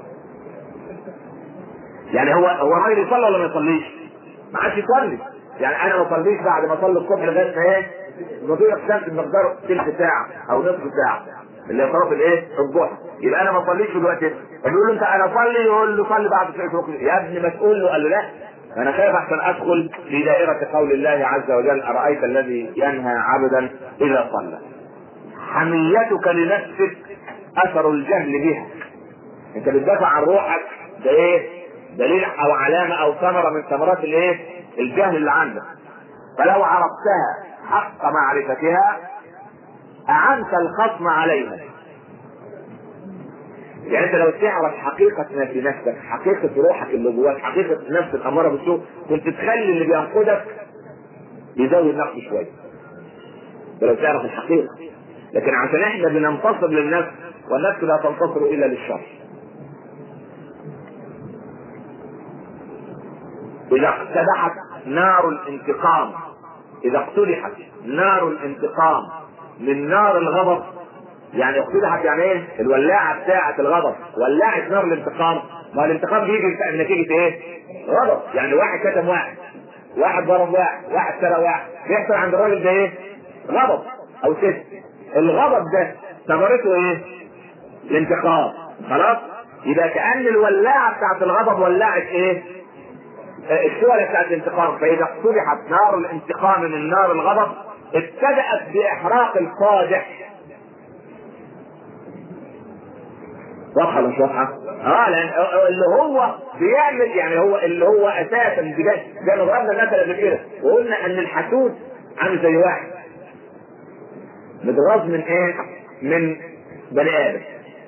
يعني هو هو الراجل يصلي ولا ما يصليش؟ ما عادش يصلي يعني انا ما اصليش بعد ما اصلي الصبح لغايه ما ايه؟ نضيع الشمس بمقدار ثلث ساعه او نصف ساعه اللي هي صلاه الايه؟ الضحى يبقى انا ما اصليش في الوقت ده يقول له انت انا اصلي يقول له صلي بعد شروق يا ابني ما تقول له قال له لا انا خايف احسن ادخل في دائره قول الله عز وجل ارايت الذي ينهى عبدا اذا صلى حميتك لنفسك اثر الجهل بها انت بتدافع عن روحك ده ايه؟ دليل او علامه او ثمره من ثمرات الايه؟ الجهل اللي عندك. فلو عرفتها حق معرفتها اعنت الخصم عليها. يعني انت لو تعرف حقيقة ما في نفسك، حقيقة روحك اللي جواك، حقيقة نفس الأمارة بالسوء، كنت تخلي اللي بينقدك يزود نقص شوية. ده لو تعرف الحقيقة. لكن عشان احنا بننتصر للنفس والنفس لا تنتصر إلا للشر. إذا اقتدحت نار الانتقام إذا اقتدحت نار الانتقام من نار الغضب يعني اقتدحت يعني ايه؟ الولاعة بتاعة الغضب ولعت نار الانتقام ما الانتقام بيجي نتيجة ايه؟ غضب يعني واحد كتم واحد واحد ضرب واحد واحد سرق واحد بيحصل عند الراجل ده ايه؟ غضب او ست الغضب ده ثمرته ايه؟ الانتقام خلاص؟ يبقى كأن الولاعة بتاعت الغضب ولعت ايه؟ الشغلة بتاعت الانتقام فإذا اقترحت نار الانتقام من نار الغضب ابتدأت بإحراق القادح واضحة مش واضحة؟ اه لأن اللي هو بيعمل يعني هو اللي هو أساسا بجد زي ما ضربنا المثل قبل كده وقلنا أن الحسود عامل زي واحد متغاظ من إيه؟ من بني آدم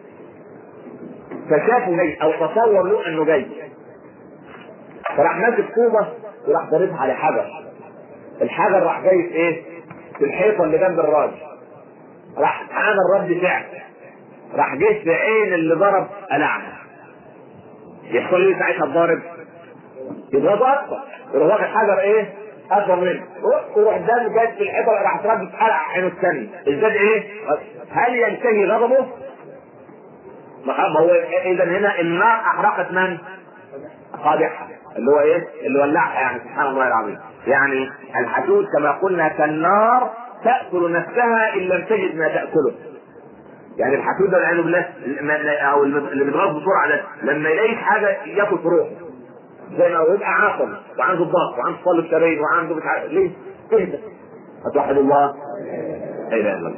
فشافه جاي أو تصور له أنه جاي فراح ماسك طوبة وراح ضاربها على حجر الحجر راح جاي في ايه؟ في الحيطة اللي جنب الراجل راح عمل رد فعل راح جه في عين اللي ضرب قلعها يحصل لي ساعتها الضارب يضربه اكتر يروح واخد حجر ايه؟ اكبر منه ويروح دم جاي في الحيطه راح ترد قلع عينه الثانيه ازداد ايه؟ هل ينتهي غضبه؟ ما هو اذا هنا النار احرقت من؟ قادحها اللي هو ايه؟ اللي ولعها يعني سبحان الله العظيم. يعني الحسود كما قلنا كالنار تاكل نفسها ان لم تجد ما تاكله. يعني الحسود ده والعياذ بالله او اللي بيتغاظ بسرعه ده لما يلاقي حاجه ياكل في روحه. زي ما هو يبقى عاقل وعنده ضغط وعنده صلب شرايين وعنده مش عارف ليه؟ اهدى. اتوحد الله لا اله الا الله.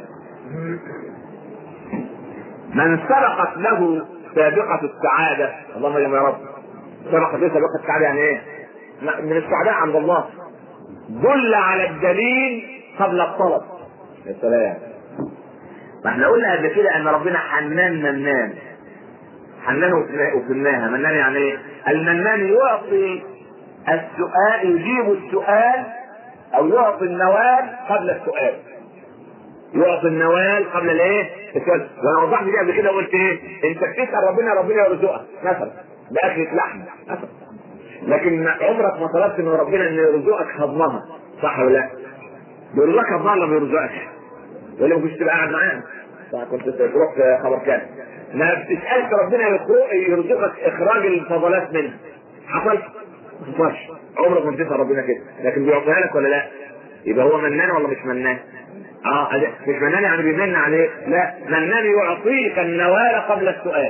من سبقت له سابقة السعادة اللهم يا رب سبقت له سابقة السعادة يعني ايه؟ من السعداء عند الله دل على الدليل قبل الطلب يا سلام ما احنا قلنا قبل كده ان ربنا حنان منان حنان وفناها منان يعني ايه؟ المنان يعطي السؤال يجيب السؤال او يعطي النوال قبل السؤال يعطي النوال قبل الايه؟ السؤال وانا وضحت دي قبل كده وقلت ايه؟ انت بتسال ربنا ربنا يرزقك مثلا باكله لحم مثلا لكن عمرك ما طلبت من ربنا ان يرزقك هضمها صح ولا لا؟ بيرزقك هضمها ولا ما بيرزقكش؟ ولا ما كنتش تبقى قاعد معانا كنت تروح في خبر كان ما بتسالش ربنا يرزقك اخراج الفضلات منها حصل؟ ما حصلش عمرك ما بتسال ربنا كده لكن بيعطيها لك ولا لا؟ يبقى هو منان ولا مش منان؟ اه مش منان يعني بيمن عليك لا منان يعطيك النوال قبل السؤال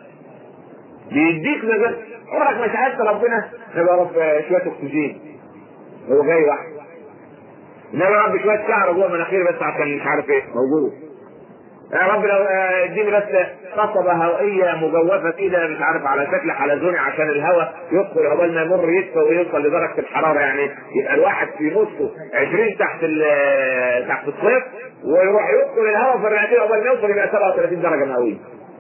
بيديك نزل عمرك ما سالت ربنا يبقى رب شويه اكسجين هو جاي واحد انما يا رب شويه شعر جوه مناخيري بس عشان مش عارف ايه موجود يا رب لو اديني بس قصبة هوائية مجوفة كده مش عارف على شكل حلزوني عشان الهواء يدخل عقبال ما يمر يدفى ويوصل لدرجة الحرارة يعني يبقى الواحد في نصه 20 تحت تحت الصفر ويروح يدخل الهواء في الرئتين عقبال ما يوصل يبقى 37 درجة مئوية.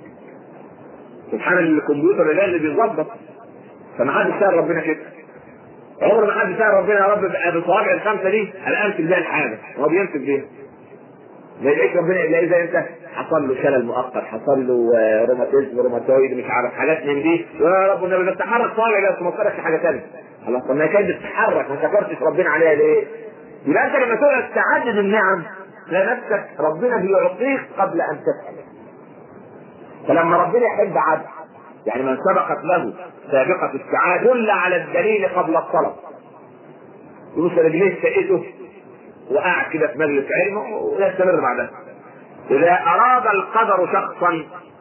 سبحان الكمبيوتر ده اللي بيظبط فما حدش سأل ربنا كده. عمر ما حد سأل ربنا يا رب بصوابع الخمسة دي انا امسك بيها الحاجة هو بيمسك بيها. ما يدعيك ربنا الا اذا انت حصل له شلل مؤقت حصل له روماتيزم روماتويد مش عارف حاجات من دي يا رب النبي بس تحرك صابع بس ما تفكرش حاجه ثانيه الله طب ما كانت بتتحرك ما شكرتش ربنا عليها ليه؟ يبقى انت لما تقعد تعدد النعم تلاقي نفسك ربنا بيعطيك قبل ان تسال فلما ربنا يحب عبد يعني من سبقت له سابقة السعادة دل على الدليل قبل الطلب يوصل رجليه شقته وقاعد كده في مجلس علمه ويستمر بعدها إذا أراد القدر شخصا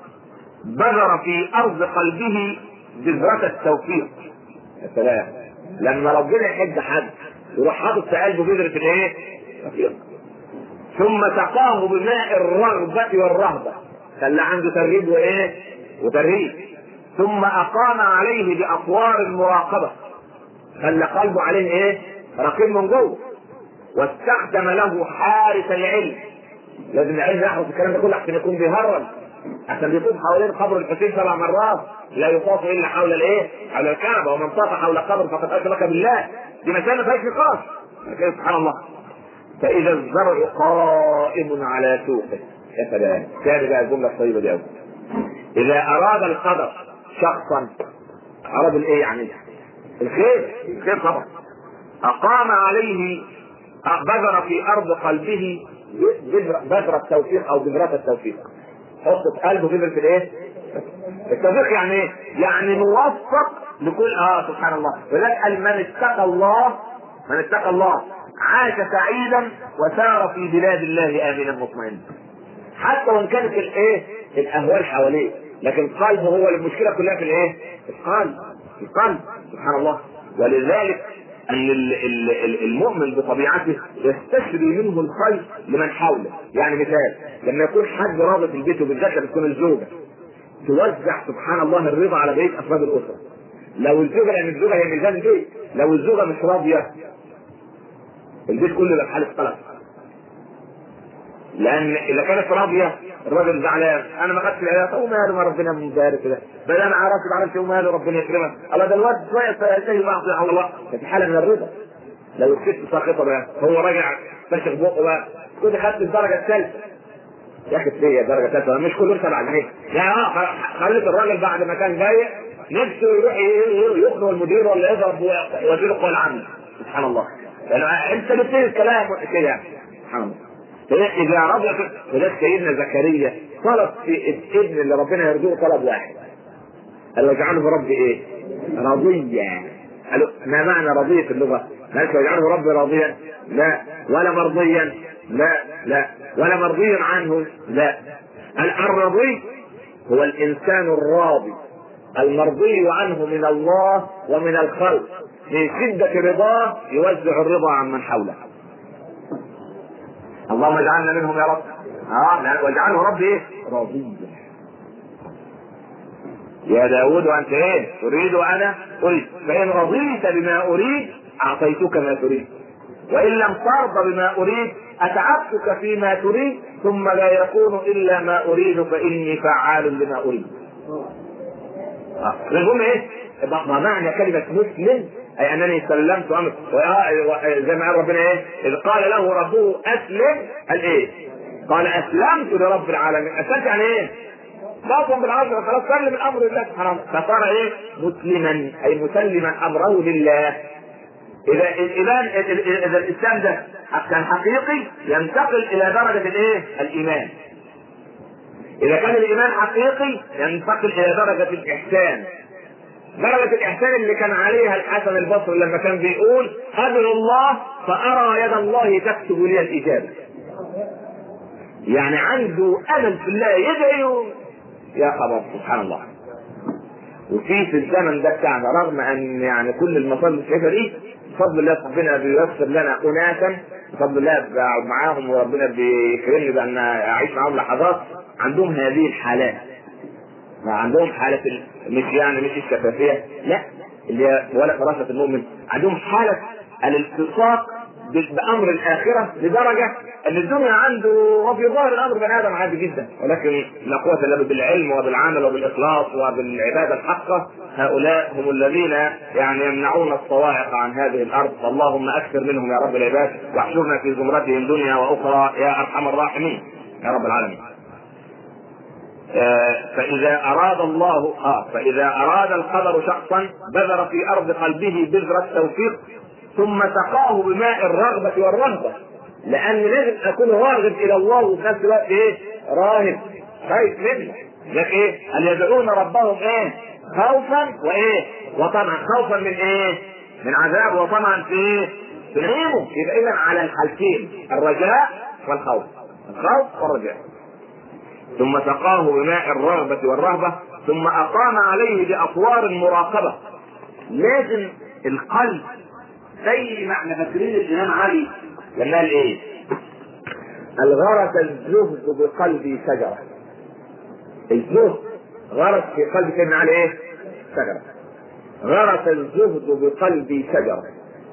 بذر في أرض قلبه بذرة التوفيق يا سلام لما ربنا يحب حد يروح حاطط في قلبه بذرة الايه؟ التوفيق ثم سقاه بماء الرغبة والرهبة خلى عنده ترغيب وايه؟ وترهيب ثم أقام عليه بأطوار المراقبة خلى قلبه عليه ايه؟ رقيب من جوه واستخدم له حارس العلم لازم العلم يحرص الكلام ده كله عشان يكون بيهرج عشان بيطوف حوالين قبر الحسين سبع مرات لا يطاف الا حول الايه؟ حول الكعبه ومن طاف حول قبر فقد اشرك بالله دي مسألة ما فيهاش نقاش سبحان الله فاذا الزرع قائم على سوقه يا سلام كان بقى الجمله الطيبه دي قوي اذا اراد القدر شخصا اراد الايه يعني؟ الخير الخير طبعا اقام عليه بذر في ارض قلبه بذرة التوفيق او بذرة التوفيق حط في قلبه بذرة الايه؟ التوفيق يعني ايه؟ يعني موفق لكل اه سبحان الله ولذلك قال من اتقى الله من اتقى الله عاش سعيدا وسار في بلاد الله امنا مطمئنا حتى وان كانت الايه الاهوال حواليه لكن قلبه هو المشكله كلها في الايه القلب القلب سبحان الله ولذلك ان المؤمن بطبيعته يستشري منه الخير لمن حوله يعني مثال لما يكون حد راضي في البيت وبالذات لما تكون الزوجه توزع سبحان الله الرضا على بقيه افراد الاسره لو الزوجه لان الزوجه هي ميزان البيت لو الزوجه مش راضيه البيت كله يبقى في حاله قلق لان اذا كانت راضيه الراجل زعلان انا ما خدتش العيال وماله ما ربنا مبارك كده بل انا عرفت ما عرفت وماله ربنا يكرمك الله ده الواد شويه شيء بعض على الله في حاله من الرضا لو الست ساقطه بقى هو راجع فشخ بقه بقى كنت خدت الدرجه الثالثه يا اخي فيا الدرجه الثالثه مش كلهم سبع جنيه يعني اه خليت الراجل بعد ما كان جاي نفسه يروح يخنق المدير ولا يضرب وزير القوى العامه سبحان الله يعني انت بتقول الكلام كده يعني سبحان الله إذا رضي وده سيدنا زكريا طلب في الابن اللي ربنا يرزقه طلب واحد قال واجعله ربي إيه؟ رضيا قالوا ما معنى رضية في اللغة؟ قال واجعله ربي راضيا؟ لا ولا مرضيا؟ لا لا ولا مرضي عنه؟ لا الرضي هو الإنسان الراضي المرضي عنه من الله ومن الخلق من شدة رضاه يوزع الرضا عن من حوله اللهم اجعلنا منهم يا رب اه واجعله ربي ايه؟ راضيا يا داود وانت ايه؟ تريد وانا اريد فان رضيت بما اريد اعطيتك ما تريد وان لم ترضى بما اريد اتعبتك فيما تريد ثم لا يكون الا ما اريد فاني فعال لما اريد. اه ايه؟ ما معنى كلمة مسلم اي انني سلمت امر زي ما قال ربنا ايه اذ قال له ربه اسلم قال ايه قال اسلمت لرب العالمين اسلمت يعني ايه باطن بالعرض خلاص سلم الامر لله سبحانه فصار ايه مسلما اي مسلما امره لله اذا الايمان اذا الاسلام ده كان حقيقي ينتقل الى درجه الايه الايمان اذا كان الايمان حقيقي ينتقل الى درجه الاحسان درجة الإحسان اللي كان عليها الحسن البصري لما كان بيقول أدعو الله فأرى يد الله تكتب لي الإجابة. يعني عنده أمل في الله يدعي يا خبر سبحان الله. وفي في الزمن ده بتاعنا رغم ان يعني كل المصادر الشايفه دي بفضل الله ربنا بييسر لنا اناسا بفضل الله بقعد معاهم وربنا بيكرمني بان اعيش معاهم لحظات عندهم هذه الحالات ما عندهم حالة مش يعني مش الشفافية لا اللي هي ولا فراسة المؤمن عندهم حالة الالتصاق بأمر الآخرة لدرجة أن الدنيا عنده وفي ظاهر الأمر بني آدم عادي جدا ولكن لا قوة إلا بالعلم وبالعمل وبالإخلاص وبالعبادة الحقة هؤلاء هم الذين يعني يمنعون الصواعق عن هذه الأرض اللهم أكثر منهم يا رب العباد واحشرنا في زمرتهم دنيا وأخرى يا أرحم الراحمين يا رب العالمين آه، فإذا أراد الله آه فإذا أراد القدر شخصا بذر في أرض قلبه بذر التوفيق ثم سقاه بماء الرغبة والرهبة لأن لازم أكون راغب إلى الله وفي نفس الوقت إيه؟ راهب خايف منه لك إيه؟ هل يدعون ربهم إيه؟ خوفا وإيه؟ وطمعا خوفا من إيه؟ من عذاب وطمعا في إيه؟ في نعيمه يبقى إذا على الحالتين الرجاء والخوف الخوف والرجاء ثم سقاه بماء الرغبة والرهبة ثم أقام عليه بأطوار المراقبة لازم القلب زي ما احنا فاكرين الإمام علي لما قال إيه؟ الغرس الزهد بقلبي شجرة الزهد غرس في قلب سيدنا علي إيه؟ شجرة غرس الزهد بقلبي شجرة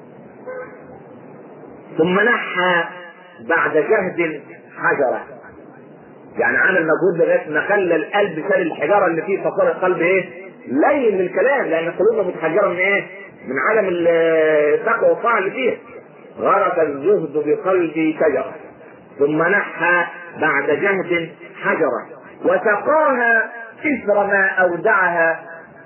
ثم نحى بعد جهد حجرة يعني عمل مجهود لغايه ما خلى القلب شال الحجاره اللي فيه فصار القلب ايه؟ لين من الكلام لان قلوبنا متحجره من ايه؟ من عدم التقوى والطاعه اللي فيها. غرس الزهد بقلبي شجره ثم نحى بعد جهد حجره وسقاها اثر ما اودعها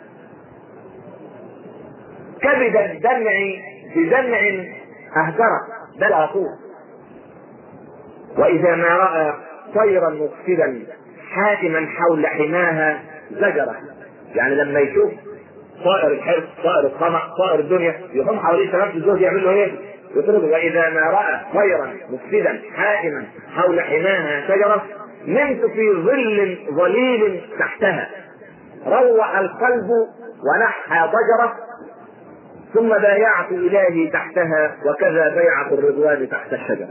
كبد الدمع بدمع اهدره ده العقول واذا ما راى طيرا مفسدا حاكما حول حماها زجره يعني لما يشوف طائر الحرص طائر الطمع طائر الدنيا يقوم حواليه شباب الزوج يعمل له ايه؟ يطرده واذا ما راى طيرا مفسدا حائما حول حماها شجره نمت في ظل ظليل تحتها روح القلب ونحى ضجره ثم بايعت الهي تحتها وكذا بيعه الرضوان تحت الشجره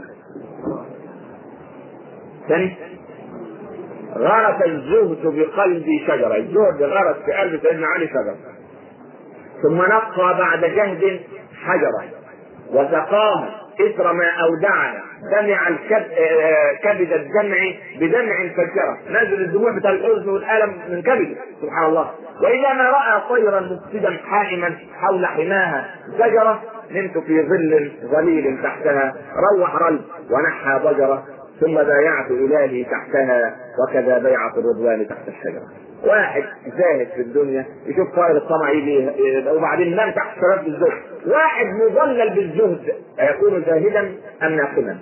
ثاني غرس الزهد بقلبي شجرة الزهد غرس في قلب سيدنا علي شجرة ثم نقى بعد جهد حجرة وسقاه إثر ما أودعنا دمع الكب... كبد الدمع بدمع فجرة نزل الدموع بتاع الحزن والألم من كبده سبحان الله وإذا ما رأى طيرا مفسدا حائما حول حماها شجرة نمت في ظل ظليل تحتها روح رل ونحى ضجرة ثم بايعت إلهي تحتها وكذا بيعة الرضوان تحت الشجرة واحد زاهد في الدنيا يشوف طائر الطمع يجي وبعدين نام تحت شراب الزهد واحد مضلل بالزهد أيكون زاهدا أم ناقما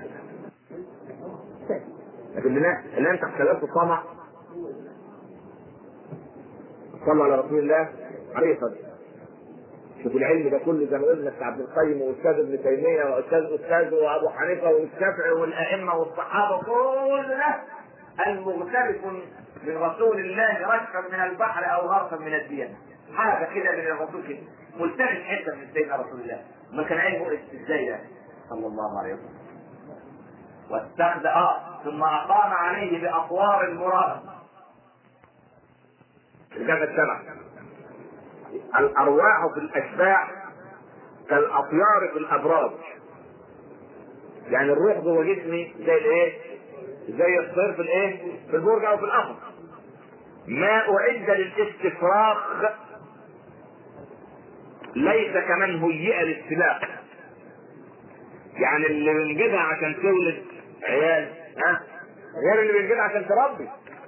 لكن اللي نام تحت شراب الطمع صلى على رسول الله عليه الصلاة والسلام شوف العلم ده كله زي ما قلنا بتاع ابن القيم واستاذ ابن تيميه واستاذ استاذه وابو حنيفه والشافعي والائمه والصحابه كل ده المغترف من رسول الله رشفا من البحر او غرفا من الديانه حاجه كده من الرسول كده ملتمس حته من سيدنا رسول الله ما كان علمه ازاي ده صلى الله عليه وسلم واستخدم اه ثم اقام عليه باطوار المراد الجبل السبع الارواح في الاشباح كالاطيار في الابراج يعني الروح جوه جسمي زي الايه زي الطير في الايه في البرج او في القفص ما اعد للاستفراغ ليس كمن هيئ للسباق يعني اللي بنجيبها عشان تولد عيال ها غير اللي بنجيبها عشان تربي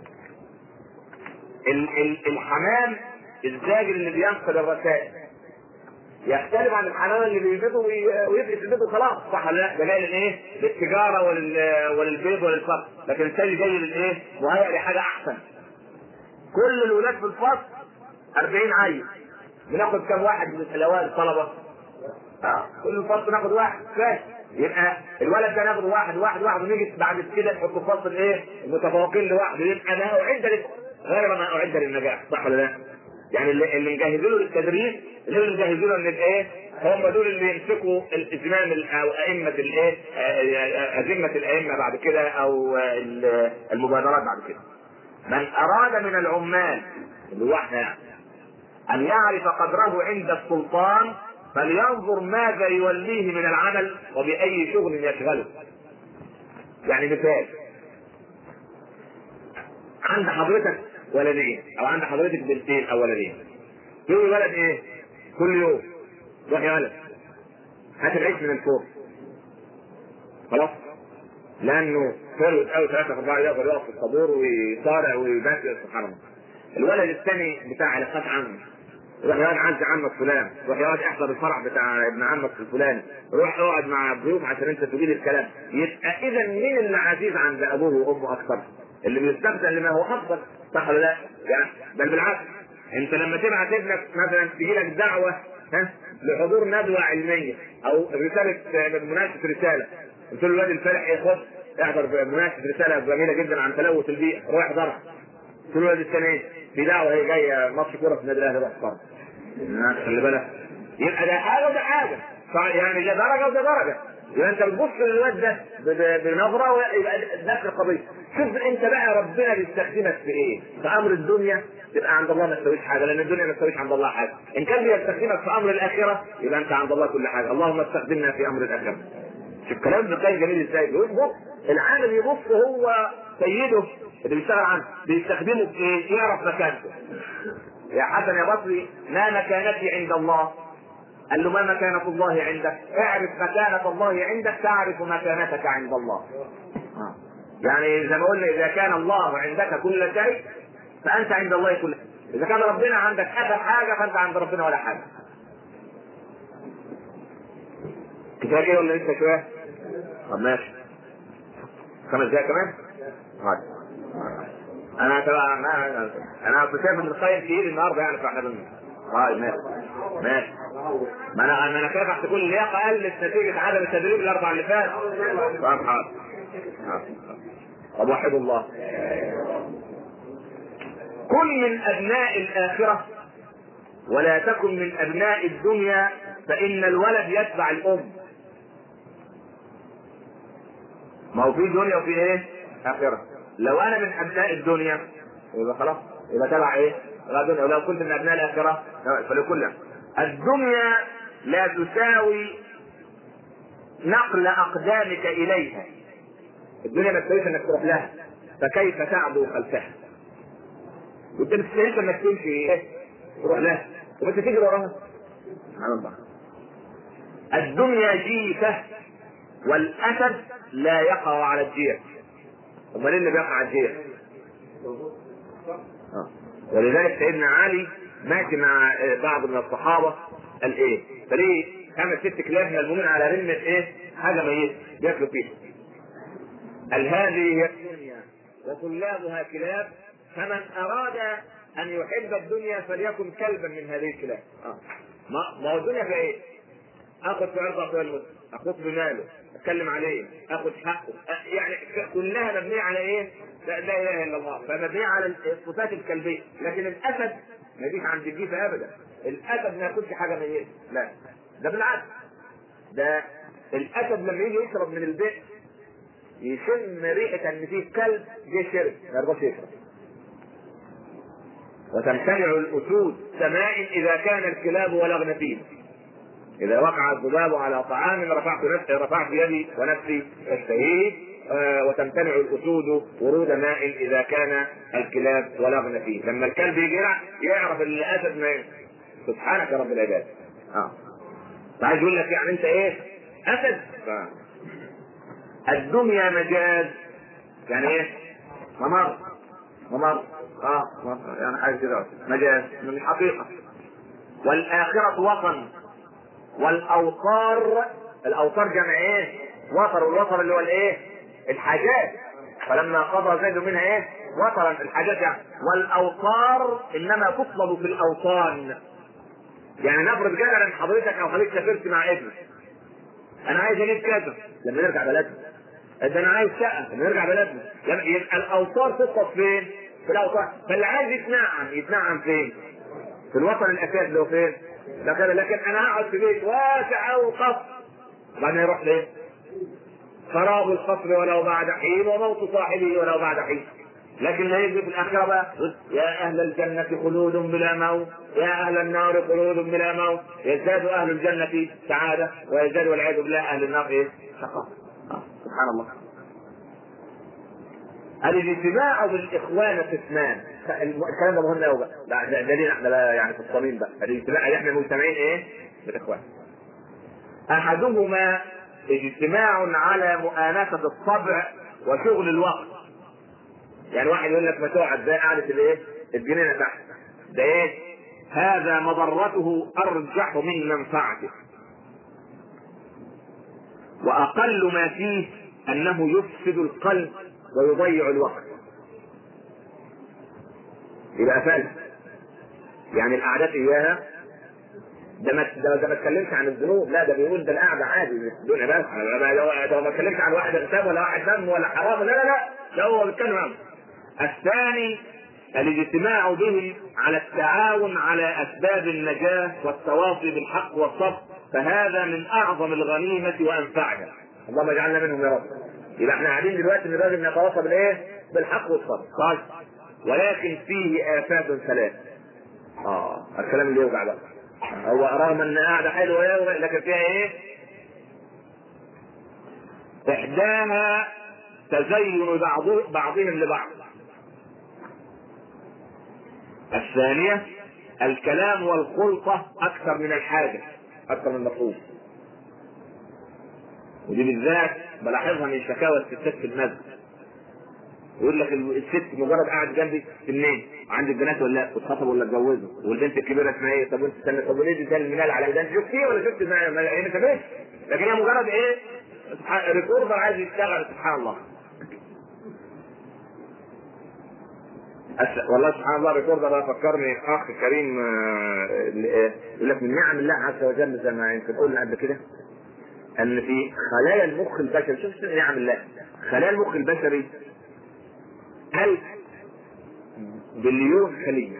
الحمام الزاجر اللي بينقل الرسائل يختلف عن الحمام اللي بيبيضه ويفقس البيض وخلاص صح ولا لا؟ ده جاي للايه؟ للتجاره ولل... وللبيض وللفصل، لكن الثاني جاي للايه؟ مهيئ لحاجه احسن. كل الولاد في الفصل 40 عيل. بناخد كم واحد من الاوائل الطلبه؟ آه. كل الفصل ناخد واحد فاهم؟ يبقى الولد ده ناخد واحد واحد واحد ونيجي بعد كده نحط فصل ايه؟ المتفوقين لوحده يبقى ده اعد غير ما اعد للنجاح صح ولا لا؟ يعني اللي, اللي مجهزين له للتدريس اللي مجهزين له من الايه؟ هم دول اللي يمسكوا الازمام او ائمه الايه؟ ازمه الائمه بعد كده او المبادرات بعد كده. من اراد من العمال اللي هو احنا يعني ان يعرف قدره عند السلطان فلينظر ماذا يوليه من العمل وباي شغل يشغله. يعني مثال عند حضرتك ولدين او عند حضرتك بنتين او ولدين يوم الولد ايه كل يوم روح يا ولد هات العيش من الفوق خلاص لانه ثروت قوي ثلاثة أربعة يقدر يقف في الطابور ويصارع ويبات سبحان الله. الولد الثاني بتاع علاقات عامة روح يقعد عز عمك فلان، روح يقعد احضر الفرح بتاع ابن عمك الفلاني، روح اقعد مع الضيوف عشان انت تجيب الكلام، يبقى اذا مين اللي عزيز عند ابوه وامه اكثر؟ اللي بيستخدم لما هو افضل صح ولا لا؟ يعني بل بالعكس انت لما تبعت ابنك مثلا تجي لك دعوه ها لحضور ندوه علميه او رساله مناقشه رساله قلت له الواد الفالح ايه خد احضر مناقشه رساله جميله جدا عن تلوث البيئه روح احضرها قلت له الواد الثاني ايه في دعوه هي جايه ماتش كوره في النادي الاهلي روح احضرها خلي بالك يبقى ده حاجه وده حاجه يعني ده درجه وده درجه يبقى انت بتبص للواد ده بنظره يبقى نفس القضيه شوف انت بقى ربنا بيستخدمك في ايه؟ في امر الدنيا تبقى عند الله ما تسويش حاجه لان الدنيا ما تسويش عند الله حاجه ان كان بيستخدمك في امر الاخره يبقى انت عند الله كل حاجه اللهم استخدمنا في امر الاخره شوف كلام ابن القيم جميل ازاي بيقول بص العامل يبص هو سيده اللي بيشتغل عنه بيستخدمه في ايه؟ يعرف مكانته يا حسن يا بصري ما مكانتي عند الله قال له ما مكانة الله عندك؟ اعرف مكانة الله عندك تعرف مكانتك عند الله. آه. يعني زي ما قلنا اذا كان الله عندك كل شيء فانت عند الله كل شيء. اذا كان ربنا عندك اخر حاجه فانت عند ربنا ولا حاجه. كفايه ايه ولا لسه شويه؟ طب ماشي. خمس دقايق كمان؟ طيب. انا طبعا ما انا كنت شايف ان الخير كتير النهارده يعني فاحنا بن... طيب ماشي. ماشي ما انا ما انا خايف تكون اللياقه قلت نتيجه عدم التدريب الاربع اللي فات طب حاضر طب وحد الله كن من ابناء الاخره ولا تكن من ابناء الدنيا فان الولد يتبع الام ما هو في دنيا وفي ايه اخره لو انا من ابناء الدنيا يبقى خلاص يبقى تبع ايه لا دنيا ولو كنت من ابناء الاخره فلكل الدنيا لا تساوي نقل اقدامك اليها الدنيا ما تساويش انك تروح لها فكيف تعدو خلفها وانت ما تستاهلش انك تمشي ايه تروح لها وانت تجري وراها سبحان الله الدنيا جيفة والأسد لا يقع على الجير امال ايه اللي بيقع على الجير؟ آه. ولذلك سيدنا علي ماشي مع بعض من الصحابه قال ايه؟ فليه خمس ست كلاب ملمومين على رمه ايه؟ حاجه ميته بياكلوا فيها. قال هذه هي الدنيا وطلابها كلاب فمن اراد ان يحب الدنيا فليكن كلبا من هذه الكلاب. آه. ما ما هو الدنيا في ايه؟ اخذ في عرض اخويا المسلم، اخذ بماله، اتكلم عليه، اخذ حقه، يعني كلها مبنيه على ايه؟ لا, لا اله الا الله، فمبنيه على الصفات الكلبيه، لكن الاسد ما يجيش عند الجيفه ابدا، الاسد ما ياكلش حاجه ميته، لا، ده بالعكس، ده الاسد لما يجي يشرب من البئر يشم ريحه ان فيه كلب جه شرب، ما يرضاش يشرب. وتمتنع الاسود سماء اذا كان الكلاب ولغن فيه. إذا وقع الذباب على طعام رفعت نفسي رفعت يدي ونفسي تشتهيه آه وتمتنع الأسود ورود ماء إذا كان الكلاب ولغن فيه، لما الكلب يجي يعرف ان الأسد ما سبحانك يا رب العباد. اه. فعايز يقول لك يعني أنت إيه؟ أسد. ف... الدنيا مجاز يعني إيه؟ ممر ممر اه يعني حاجة كده مجاز من الحقيقة والآخرة وطن والاوطار الاوطار جمع ايه؟ وطر والوطر اللي هو الايه؟ الحاجات فلما قضى زيد منها ايه؟ وطرا الحاجات يعني والاوطار انما تطلب في الاوطان يعني نفرض جدلا حضرتك او حضرتك سافرت مع ابنك انا عايز اجيب كذا لما نرجع بلدنا ده انا عايز شقه لما نرجع بلدنا لما يبقى الاوطار تطلب فين؟ في الاوطار فاللي عايز يتنعم يتنعم فين؟ في الوطن الاساسي اللي هو فين؟ لكن لكن انا اقعد في بيت واسع او قصر بعدين يروح ليه؟ فراغ القصر ولو بعد حين وموت صاحبه ولو بعد حين لكن لا يجي في الاخره بقى يا اهل الجنه خلود بلا موت يا اهل النار خلود بلا موت يزداد اهل الجنه سعاده ويزداد والعياذ بالله اهل النار ايه؟ شقاء سبحان الله الاجتماع بالاخوان قسمان الكلام ده مهم قوي بقى لا ده دليل احنا بقى يعني في الصميم بقى الاجتماع اللي احنا مجتمعين ايه؟ بالاخوان احدهما اجتماع على مؤانسة الطبع وشغل الوقت يعني واحد يقول لك ما تقعد زي قعدة الايه؟ الجنينة تحت ده ايه؟ هذا مضرته ارجح من منفعته واقل ما فيه انه يفسد القلب ويضيع الوقت يبقى فاسد يعني القعدات اياها ده ما ده, ده ما اتكلمش عن الذنوب لا ده بيقول ده القعده عادي مش دون بس ده ما اتكلمش عن واحد اغتاب ولا واحد دم ولا حرام لا لا لا ده هو بيتكلم عنه الثاني الاجتماع بهم على التعاون على اسباب النجاه والتواصي بالحق والصبر فهذا من اعظم الغنيمه وانفعها اللهم اجعلنا منهم يا رب يبقى احنا قاعدين دلوقتي ان لازم نتواصى بالايه؟ بالحق والصبر طيب ولكن فيه آفات ثلاث اه الكلام اللي يوجع بقى هو رغم ان قاعده حلوه يوجع لكن فيها ايه؟ احداها تزين بعض بعضهم لبعض الثانية الكلام والخلطة أكثر من الحاجة أكثر من المطلوب ودي بالذات بلاحظها من شكاوى الستات في المسجد يقول لك الست مجرد قاعد جنبي منين؟ عندك بنات ولا لا؟ اتخطبوا ولا اتجوزوا؟ والبنت الكبيره اسمها ايه؟ طب وانت استنى طب وليه دي المنال على ودان شفتيه ولا شفت ما ما ما شافتش؟ لكن هي مجرد ايه؟ ريكوردر عايز يشتغل سبحان الله. أس- والله سبحان الله الريكورد ده فكرني اخ كريم آه، آه، يقول لك من نعم الله عز وجل زي ما يمكن قلنا قبل كده ان في خلايا المخ البشري شوف شوف نعم الله خلايا المخ البشري ألف بليون خلية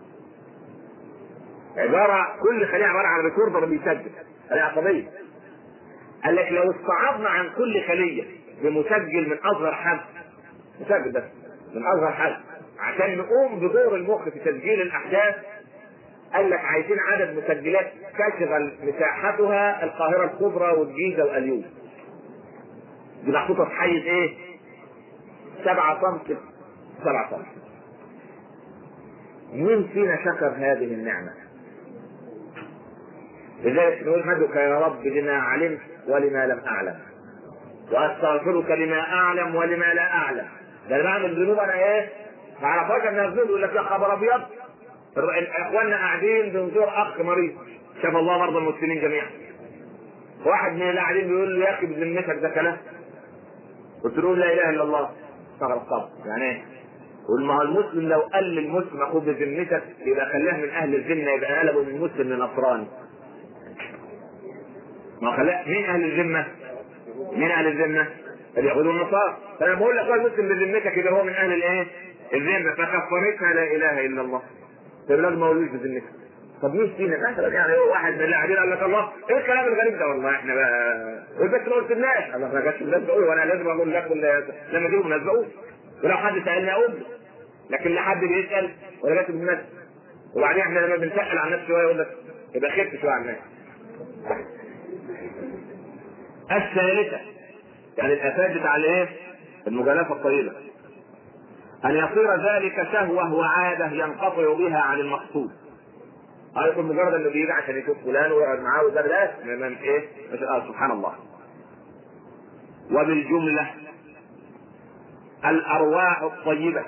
عبارة كل خلية عبارة عن ريكوردر بيسجل خلية عصبية قال لك لو استعرضنا عن كل خلية بمسجل من أصغر حد مسجل بس من أصغر حد عشان نقوم بدور المخ في تسجيل الأحداث قال لك عايزين عدد مسجلات تشغل مساحتها القاهرة الكبرى والجيزة واليوم دي محطوطة في حيز ايه؟ سبعة سم سبعة سم مين فينا شكر هذه النعمة؟ لذلك نقول حمدك يا رب لما علمت ولما لم أعلم وأستغفرك لما أعلم ولما لا أعلم ده أنا بعمل ذنوب أنا إيه؟ ما أعرفهاش أنها ذنوب يقول لك يا خبر أبيض إخواننا قاعدين بنزور أخ مريض شاف الله مرضى المسلمين جميعا واحد من اللي قاعدين بيقول له يا أخي بذمتك ده كلام قلت له لا إله إلا الله استغرب طب يعني إيه؟ قول ما هو المسلم لو قال للمسلم اخوه بذمتك يبقى خلاه من اهل الذمه يبقى قلبه من مسلم لنصراني. ما هو خلاه مين اهل الذمه؟ مين اهل الذمه؟ اليهود والنصارى. فانا بقول لك هو المسلم بذمتك يبقى هو من اهل الايه؟ الذمه فكفرتها لا اله الا الله. طب لازم ما اقولوش بذمتك. طب مين فينا مثلا يعني هو واحد من اللي قاعدين قال لك الله ايه الكلام الغريب ده والله احنا بقى بس ما قلتلناش الله ما جاتش الناس بقول وانا لازم اقول لكم لما تجيبوا الناس بقول ولو حد سالني اقول له. لكن لا حد بيسال ولا جات الناس وبعدين احنا لما بنسال عن الناس شويه يقول لك يبقى خفت شويه عن الناس الثالثه يعني الافادت على ايه؟ المجالفه الطويله ان يصير ذلك شهوه وعاده ينقطع بها عن المقصود هذا يكون مجرد انه بيجي عشان يشوف فلان ويقعد معاه وده لا من ايه؟ مش آه سبحان الله وبالجمله الارواح الطيبه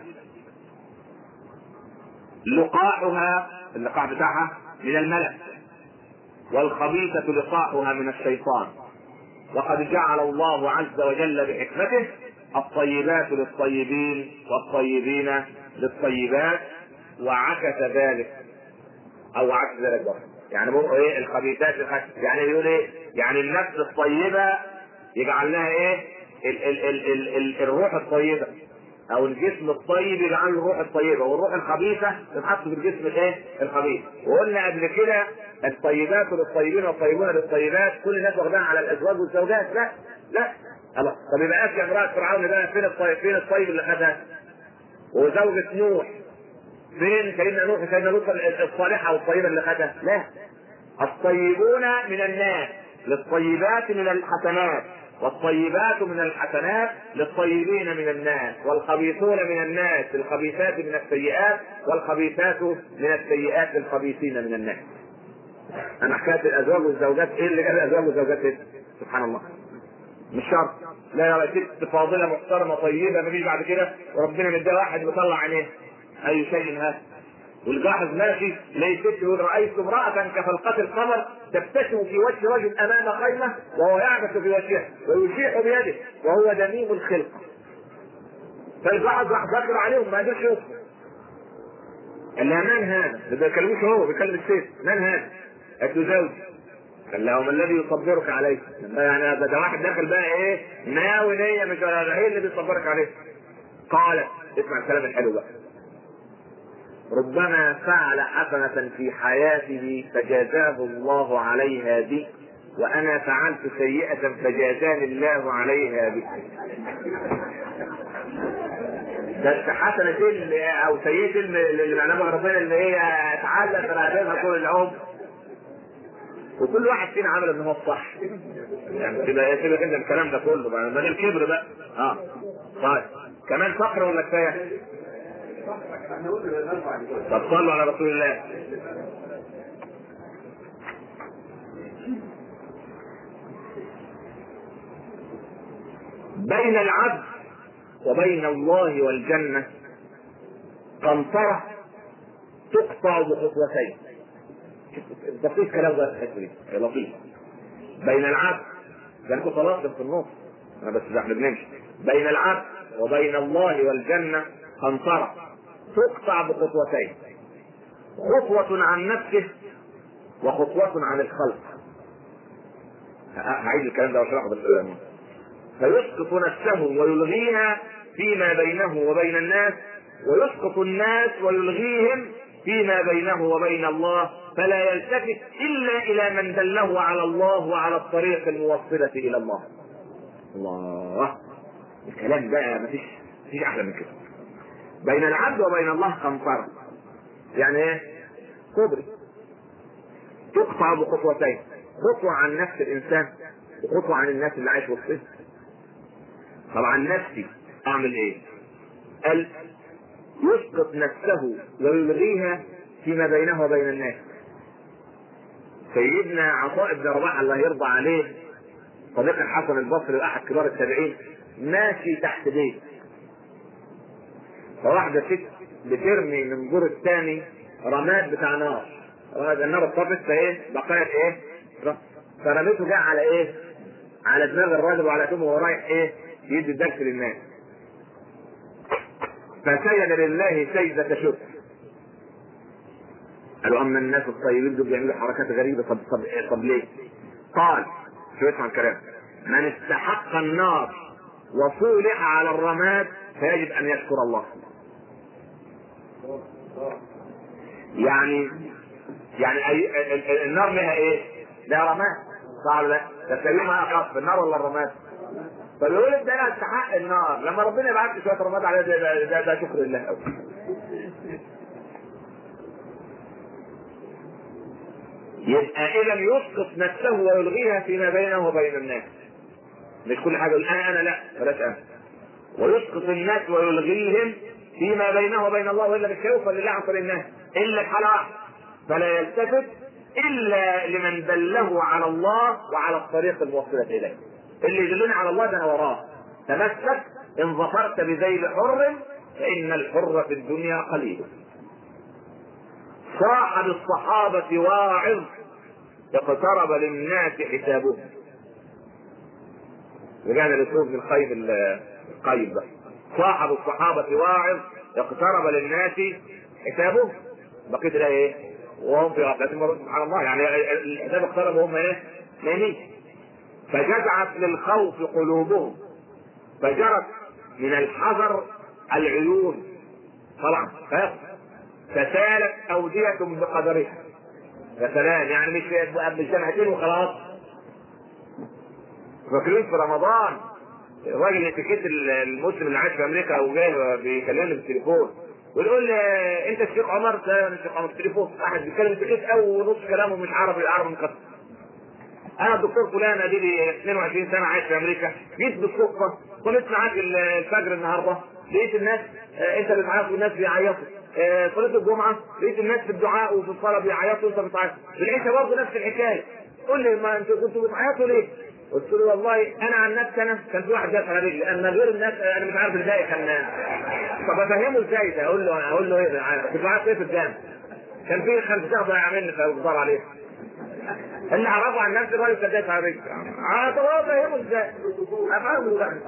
لقاحها اللقاح بتاعها من الملك والخبيثة لقاحها من الشيطان وقد جعل الله عز وجل بحكمته الطيبات للطيبين والطيبين للطيبات وعكس ذلك او عكس ذلك برضه يعني بقول ايه الخبيثات للخبيثات. يعني بيقول ايه يعني النفس الطيبه يجعل لها ايه ال ال ال ال ال الروح الطيبه او الجسم الطيب يجعل له الروح الطيبه والروح الخبيثه تتحط في الجسم الايه الخبيث وقلنا قبل كده الطيبات للطيبين والطيبون للطيبات كل الناس واخداها على الازواج والزوجات لا لا الله طب يبقى اسف امراه فرعون بقى فين الطيب فين الطيب اللي خدها وزوجة نوح فين سيدنا نوح وسيدنا لوط الصالحة والطيبة اللي خدها لا الطيبون من الناس للطيبات من الحسنات والطيبات من الحسنات للطيبين من الناس والخبيثون من الناس للخبيثات من السيئات والخبيثات من السيئات للخبيثين من الناس انا حكايه الازواج والزوجات ايه اللي جاب الازواج والزوجات إيه؟ سبحان الله مش شرط لا يا ست فاضله محترمه طيبه مفيش بعد كده وربنا مديها واحد مطلع عينيه اي شيء هذا والجاحظ ماشي ليست يقول رايت امراه كفلقه القمر تبتسم في وجه رجل امام خيمه وهو يعبث في وجهه ويشيح بيده وهو دميم الخلقه فالجاحظ راح ذكر عليهم ما قدرش يوصل قال لها من هذا؟ ده بيكلموش هو بيكلم الست من هذا؟ قالت له زوجي قال لها وما الذي يصبرك عليه؟ يعني ده, ده واحد داخل بقى ايه ناوي نيه مش هي اللي بيصبرك عليه قالت اسمع الكلام الحلو بقى ربما فعل حسنة في حياته فجازاه الله عليها بي وأنا فعلت سيئة فجازاني الله عليها بي بس حسنة اللي أو سيئة اللي معناها ربنا اللي هي اتعلق تراجعها طول العمر وكل واحد فينا عمل ان هو الصح يعني تبقى سيبك انت الكلام ده كله بقى ده الكبر بقى اه طيب كمان فقر ولا كفايه؟ طب صلوا على رسول الله بين العبد وبين الله والجنة قنطرة تقطع بخطوتين بسيط كلام ده الحته دي لطيف بين العبد ده انتوا خلاص في النص انا بس احنا بنمشي بين العبد وبين الله والجنة قنطرة تقطع بخطوتين خطوة عن نفسه وخطوة عن الخلق هعيد الكلام ده واشرحه بس فيسقط نفسه ويلغيها فيما بينه وبين الناس ويسقط الناس ويلغيهم فيما بينه وبين الله فلا يلتفت الا الى من دله على الله وعلى الطريق الموصله الى الله. الله الكلام ده مفيش مفيش احلى من كده. بين العبد وبين الله قنطره. يعني ايه؟ كوبري. تقطع بخطوتين، خطوه عن نفس الانسان وخطوه عن الناس اللي عايش وسطهم. طبعا نفسي اعمل ايه؟ قال يسقط نفسه ويلغيها فيما بينه وبين الناس سيدنا عطاء بن رباح الله يرضى عليه صديق الحسن البصري واحد كبار التابعين ماشي تحت بيت فواحدة ست بترمي من الدور الثاني رماد بتاع نار رماد النار اتطفت فايه بقايا ايه فرميته جه على ايه على دماغ الراجل وعلى فمه وهو رايح ايه يدي الدرس للناس فسجد لله سجدة شكر قالوا اما الناس الطيبين دول بيعملوا حركات غريبه طب طب إيه طب ليه؟ قال شو اسمع الكلام من استحق النار وصولح على الرماد فيجب ان يشكر الله يعني يعني أي النار لها ايه؟ لها رماد صح ولا لا؟ تستوي ما اخف النار ولا الرماد؟ فبيقول ده انا استحق النار لما ربنا يبعت لي شويه رماد عليها ده, ده, ده, ده شكر لله قوي يبقى اذا يسقط نفسه ويلغيها فيما بينه وبين الناس مش كل حاجه يقول انا انا لا بلاش انا ويسقط الناس ويلغيهم فيما بينه وبين الله والا مش هيوصل لله عن طريق الناس الا الحاله واحده فلا يلتفت الا لمن دله على الله وعلى الطريق الموصله اليه اللي يدلني على الله ده انا وراه تمسك ان ظفرت بذيل حر فان الحر في الدنيا قليل صاحب الصحابة واعظ اقترب للناس حسابهم رجعنا لاسلوب ابن القيم القيم ده صاحب الصحابة واعظ اقترب للناس حسابهم بقيت لها ايه؟ وهم في غفلة سبحان الله يعني الحساب اقترب وهم ايه؟ نايمين فجزعت للخوف قلوبهم فجرت من الحذر العيون طبعا فسالت أودية بقدرها يا سلام يعني مش مش جنحتين وخلاص فاكرين في رمضان الراجل اتيكيت المسلم اللي عايش في امريكا وجاي بيكلمني بالتليفون ويقول لي انت الشيخ عمر ده انا الشيخ عمر التليفون واحد بيتكلم اتيكيت قوي ونص كلامه مش عربي عربي مكسر انا الدكتور فلان ادي لي 22 سنه عايش في امريكا جيت بالصدفه كنت معاك الفجر النهارده لقيت الناس انت بتعيط والناس بيعيطوا صلاة الجمعة لقيت الناس في الدعاء وفي الصلاة بيعيطوا وانت بتعيط بالعشاء برضه نفس الحكاية قول لي ما انتوا كنتوا بتعيطوا ليه؟ قلت له والله انا عن نفسي انا كان في واحد جات على رجلي انا غير الناس انا مش عارف ازاي كان طب افهمه ازاي ده اقول له اقول له ايه ده كنت بعت ايه في الجامع كان في خمس شهر ضايع مني فبضل عليه اللي عرفه عن نفسي الراجل كان جات على رجلي اه طب هو افهمه ازاي؟ افهمه ازاي؟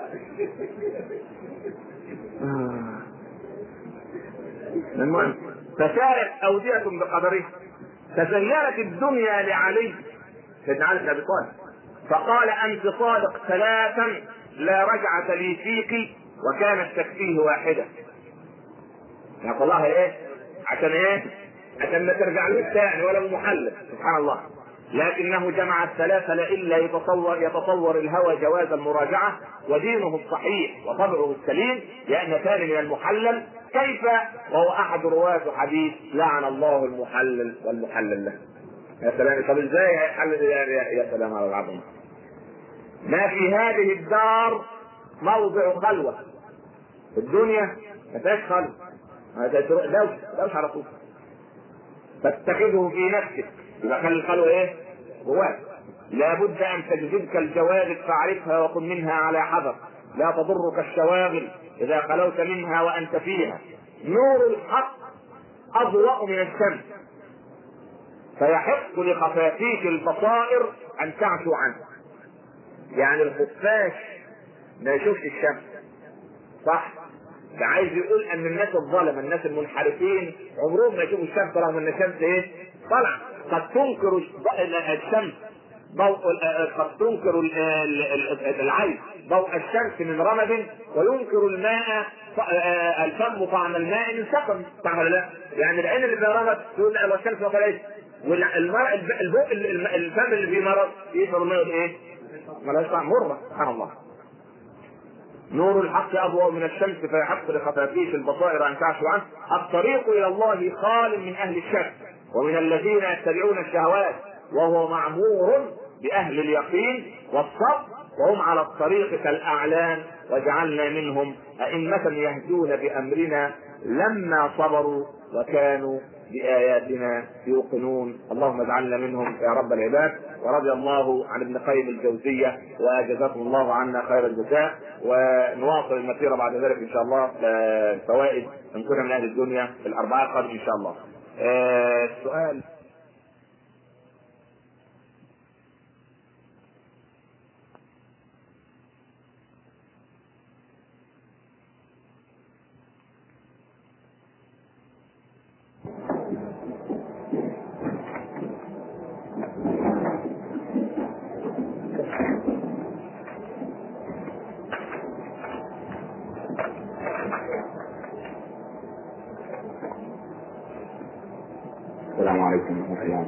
المهم فسارت أودية بقدره تزينت الدنيا لعلي سيدنا علي بن ابي طالب فقال انت صادق ثلاثا لا رجعة لي فيك وكانت تكفيه واحدة يا الله ايه عشان ايه عشان ما ترجعلوش تاني ولا المحلل سبحان الله لكنه جمع الثلاثة لئلا يتصور يتصور الهوى جواز المراجعة ودينه الصحيح وطبعه السليم لأن كان من المحلل كيف وهو أحد رواة حديث لعن الله المحلل والمحلل له يا سلام طب ازاي هيحلل يا سلام على العظمة ما في هذه الدار موضع خلوة الدنيا ما فيهاش خلوة دوش دوش على طول فاتخذه في نفسك يبقى خلي الخلوة ايه؟ جواك لابد ان تجذبك الجوارح فاعرفها وكن منها على حذر لا تضرك الشواغل اذا خلوت منها وانت فيها نور الحق اضواء من الشمس فيحق لخفافيك البصائر ان تعشو عنه يعني الخفاش ما يشوفش الشمس صح ده عايز يقول ان الناس الظلمه الناس المنحرفين عمرهم ما يشوفوا الشمس رغم ان الشمس ايه؟ طلع قد تنكر الشمس ضوء قد تنكر العين ضوء الشمس من رمد وينكر الماء الفم طعم الماء من سقم صح ولا لا؟ يعني العين اللي فيها رمد تقول لا الشمس ما طلعتش والماء البق الفم اللي فيه مرض يشرب الماء ايه؟ ملهاش طعم مره سبحان الله نور الحق اضوء من الشمس فيحق لخفافيه البصائر ان تعشوا عنه الطريق الى الله خال من اهل الشك ومن الذين يتبعون الشهوات وهو معمور باهل اليقين والصبر وهم على الطريق كالاعلام وجعلنا منهم ائمه يهدون بامرنا لما صبروا وكانوا بآياتنا يوقنون اللهم اجعلنا منهم يا رب العباد ورضي الله عن ابن قيم الجوزية وجزاكم الله عنا خير الجزاء ونواصل المسيرة بعد ذلك إن شاء الله فوائد إن كنا من أهل الدنيا في الأربعة القادم إن شاء الله السؤال السلام عليكم ورحمة الله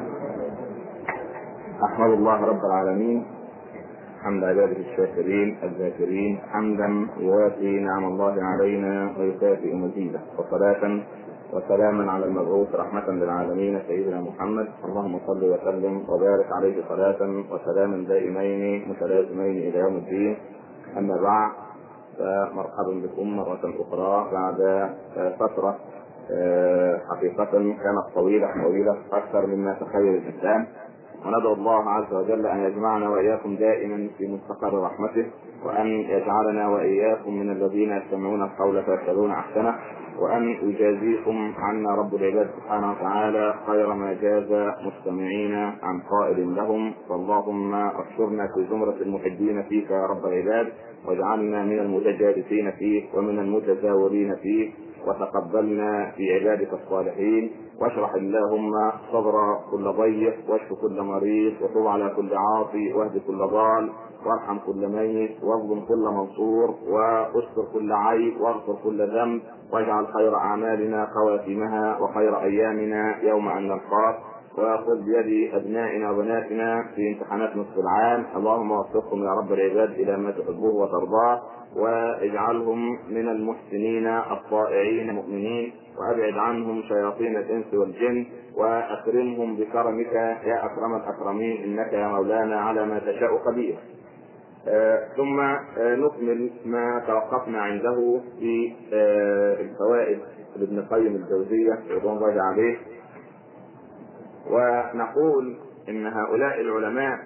أحمد الله رب العالمين حمد عباده الشاكرين الذاكرين حمدا يوافي نعم الله علينا ويكافئ مزيدا وصلاة وسلاما على المبعوث رحمة للعالمين سيدنا محمد اللهم صل وسلم وبارك عليه صلاة وسلاما دائمين متلازمين إلى يوم الدين أما بعد فمرحبا بكم مرة أخرى بعد فترة حقيقة كانت طويلة طويلة أكثر مما تخيل الإنسان وندعو الله عز وجل أن يجمعنا وإياكم دائما في مستقر رحمته وأن يجعلنا وإياكم من الذين يستمعون القول فيتبعون أحسنه وأن يجازيكم عنا رب العباد سبحانه وتعالى خير ما جاز مستمعين عن قائل لهم فاللهم احشرنا في زمرة المحبين فيك يا رب العباد واجعلنا من المتجالسين فيك ومن المتزاورين فيك وتقبلنا في عبادك الصالحين واشرح اللهم صدر كل ضيق واشف كل مريض وتب على كل عاصي واهد كل ضال وارحم كل ميت واظلم كل منصور واستر كل عيب واغفر كل ذنب واجعل خير اعمالنا خواتمها وخير ايامنا يوم ان نلقاك وخذ بيد ابنائنا وبناتنا في امتحانات نصف العام اللهم وفقهم يا رب العباد الى ما تحبه وترضاه واجعلهم من المحسنين الطائعين المؤمنين وابعد عنهم شياطين الانس والجن واكرمهم بكرمك يا اكرم الاكرمين انك يا مولانا على ما تشاء قدير آه ثم آه نكمل ما توقفنا عنده في آه الفوائد لابن القيم الجوزيه رضوان الله عليه ونقول ان هؤلاء العلماء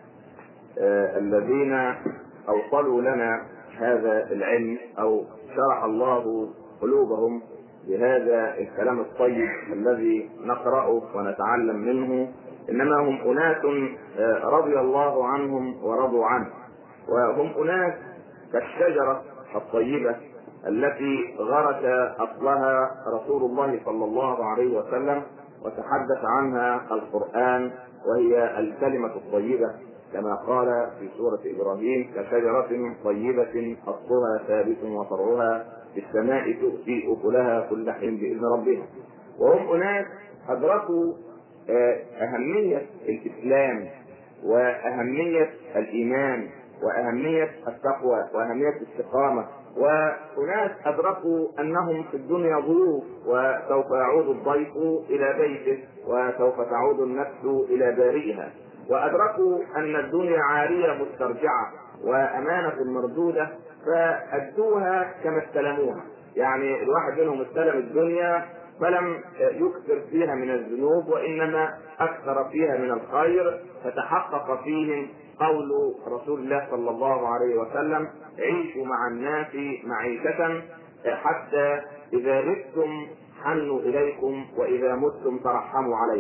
الذين اوصلوا لنا هذا العلم او شرح الله قلوبهم بهذا الكلام الطيب الذي نقراه ونتعلم منه انما هم اناس رضي الله عنهم ورضوا عنه وهم اناس كالشجره الطيبه التي غرس اصلها رسول الله صلى الله عليه وسلم وتحدث عنها القران وهي الكلمه الطيبه كما قال في سورة إبراهيم كشجرة طيبة أصلها ثابت وفرعها في السماء تؤتي أكلها كل حين بإذن ربها وهم أناس أدركوا أهمية الإسلام وأهمية الإيمان وأهمية التقوى وأهمية الاستقامة وأناس أدركوا أنهم في الدنيا ضيوف وسوف يعود الضيف إلى بيته وسوف تعود النفس إلى بارئها وادركوا ان الدنيا عاريه مسترجعه وامانه مردوده فادوها كما استلموها يعني الواحد منهم استلم الدنيا فلم يكثر فيها من الذنوب وانما اكثر فيها من الخير فتحقق فيهم قول رسول الله صلى الله عليه وسلم عيشوا مع الناس معيشه حتى اذا متم حنوا اليكم واذا متم ترحموا عليكم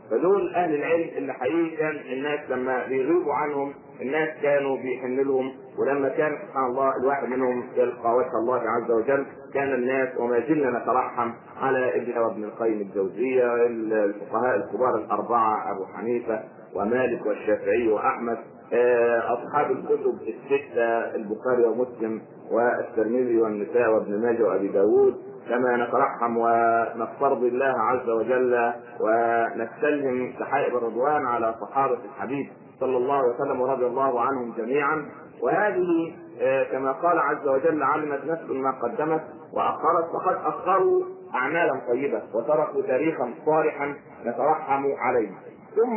فدول اهل العلم اللي حقيقي كان الناس لما بيغيبوا عنهم الناس كانوا بيحن لهم ولما كان سبحان الله الواحد منهم يلقى وجه الله عز وجل كان الناس وما زلنا نترحم على ابن وابن القيم الجوزيه الفقهاء الكبار الاربعه ابو حنيفه ومالك والشافعي واحمد اصحاب الكتب السته البخاري ومسلم والترمذي والنساء وابن ماجه وابي داود كما نترحم ونفترض الله عز وجل ونستلهم سحائب الرضوان على صحابه الحبيب صلى الله عليه وسلم ورضي الله عنهم جميعا وهذه كما قال عز وجل علمت نفس ما قدمت واخرت فقد اخروا اعمالا طيبه وتركوا تاريخا صالحا نترحم عليه ثم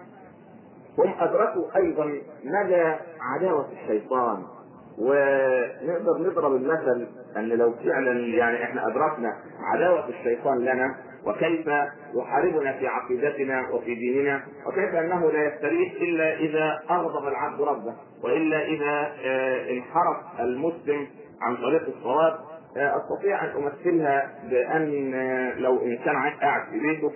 هم ادركوا ايضا مدى عداوه الشيطان ونقدر نضرب المثل ان لو فعلا يعني احنا ادركنا عداوه الشيطان لنا وكيف يحاربنا في عقيدتنا وفي ديننا وكيف انه لا يستريح الا اذا اغضب العبد ربه والا اذا انحرف المسلم عن طريق الصواب استطيع ان امثلها بان لو انسان قاعد في بيته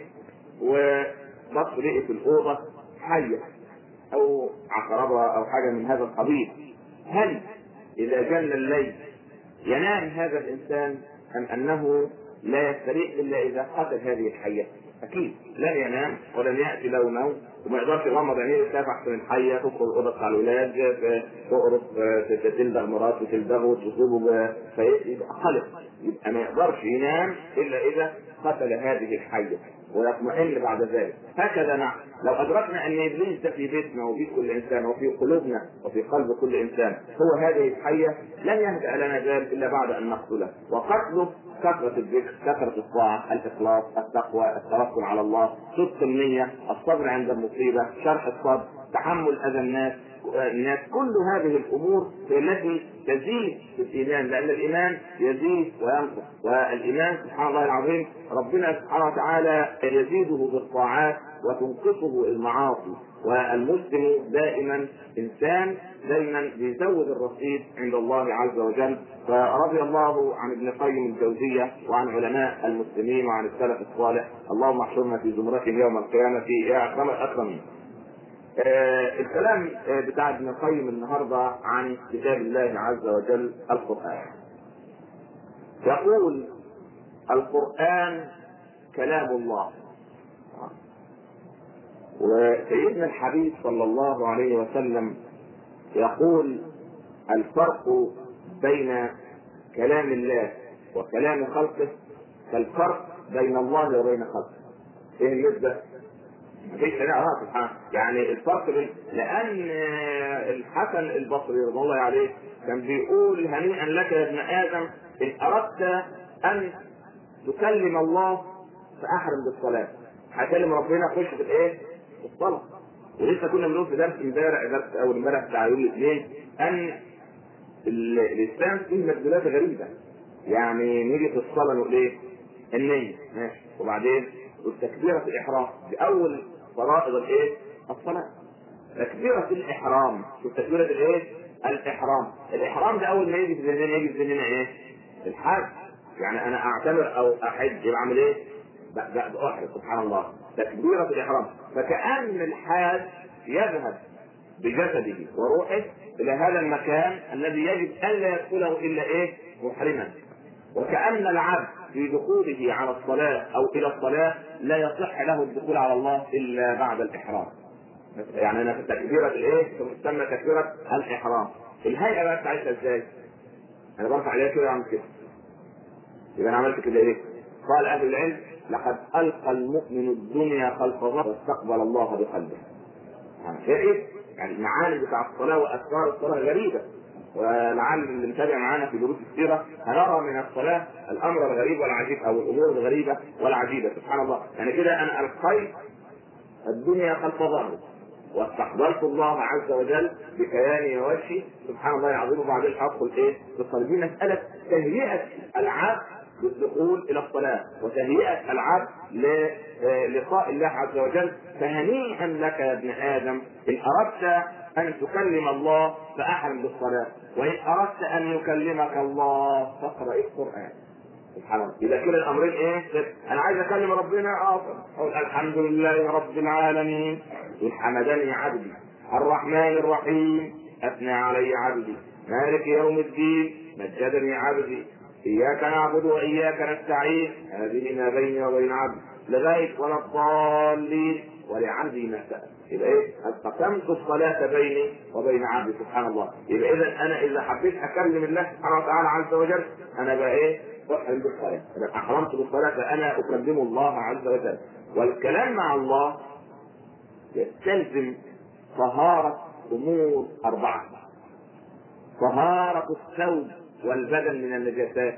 وبص لقي في الاوضه حيه او عقربه او حاجه من هذا القبيل هل اذا جن الليل ينام هذا الانسان ام انه لا يستريح الا اذا قتل هذه الحيه اكيد لن ينام ولن ياتي له نوم وما يقدرش يغمض عينيه يخاف احسن الحيه تدخل الاوضه بتاع الولاد تقرص تلدغ مراته تلدغه وتصيبه فيبقى قلق يبقى ما يقدرش ينام الا اذا قتل هذه الحيه ويطمئن بعد ذلك هكذا نحن لو ادركنا ان ابليس ده في بيتنا وفي كل انسان وفي قلوبنا وفي قلب كل انسان هو هذه الحيه لن يهدا لنا ذلك الا بعد ان نقتله وقتله كثرة الذكر، كثرة الطاعة، الإخلاص، التقوى، التوكل على الله، صدق النية، الصبر عند المصيبة، شرح الصبر، تحمل أذى الناس، الناس كل هذه الامور هي التي تزيد في الايمان لان الايمان يزيد وينقص والايمان سبحان الله العظيم ربنا سبحانه وتعالى يزيده بالطاعات وتنقصه المعاصي والمسلم دائما انسان دائما بيزود الرصيد عند الله عز وجل فرضي الله عن ابن قيم الجوزيه وعن علماء المسلمين وعن السلف الصالح اللهم احشرنا في زمرتهم يوم القيامه يا اكرم الاكرمين آه الكلام آه بتاع ابن القيم النهارده عن كتاب الله عز وجل القرآن. يقول القرآن كلام الله. وسيدنا الحبيب صلى الله عليه وسلم يقول الفرق بين كلام الله وكلام خلقه كالفرق بين الله وبين خلقه. ايه النسبة؟ مفيش لا سبحانه يعني الفرق بين لان الحسن البصري رضي الله عليه كان بيقول هنيئا لك يا ابن ادم ان اردت ان تكلم الله فاحرم بالصلاه هكلم ربنا خش في الايه؟ في الصلاه ولسه كنا بنقول في درس امبارح درس اول امبارح بتاع يوم الاثنين ان الاسلام فيه مدلولات غريبه يعني نيجي في الصلاه نقول ايه؟ النية ماشي وبعدين والتكبيرة الإحرام بأول فرائض الإيه؟ الصلاة. تكبيرة الإحرام وتكبيرة الإيه؟ الإحرام. الإحرام ده أول ما يجي في ذهننا يجي في ذهننا إيه؟ الحج. يعني أنا أعتمر أو أحج يبقى أعمل إيه؟ بأحرم سبحان الله. تكبيرة الإحرام. فكأن الحاج يذهب بجسده وروحه إلى هذا المكان الذي يجب ألا يدخله إلا إيه؟ محرما. وكأن العبد في دخوله على الصلاة أو إلى الصلاة لا يصح له الدخول على الله إلا بعد الإحرام. يعني أنا في تكبيرة الإيه؟ تسمى تكبيرة الإحرام. الهيئة بقى بتاعتها إزاي؟ أنا برفع عليها كده وأعمل كده. يبقى أنا عملت كده إيه؟ قال أهل العلم لقد ألقى المؤمن الدنيا خلف ظهره واستقبل الله بقلبه. يعني إيه؟ يعني المعاني بتاع الصلاة وأسرار الصلاة غريبة. ولعل اللي متابع معانا في دروس السيره هنرى من الصلاه الامر الغريب والعجيب او الامور الغريبه والعجيبه سبحان الله يعني كده انا القيت الدنيا خلف ظهري واستحضرت الله عز وجل بكياني ووجهي سبحان الله العظيم وبعدين ادخل ايه؟ في دي مساله تهيئه العبد للدخول الى الصلاه وتهيئه العبد للقاء الله عز وجل فهنيئا لك يا ابن ادم ان اردت ان تكلم الله فاحرم بالصلاه وان اردت ان يكلمك الله فاقرا القران سبحان الله اذا كلا الامرين ايه انا عايز اكلم ربنا اه اقول الحمد لله رب العالمين حمدني عبدي الرحمن الرحيم اثنى علي عبدي مالك يوم الدين مجدني عبدي اياك نعبد واياك نستعين هذه ما بيني وبين عبدي لغايه ولا الضالين ولعبدي ما سال يبقى ايه؟ قسمت الصلاة بيني وبين عبدي سبحان الله، يبقى إذا أنا إذا حبيت أكلم الله سبحانه وتعالى عز وجل أنا بقى إيه؟ أحرم بالصلاة، إذا أحرمت بالصلاة فأنا أكلم الله عز وجل، والكلام مع الله يستلزم طهارة أمور أربعة. طهارة الثوب والبدن من النجاسات.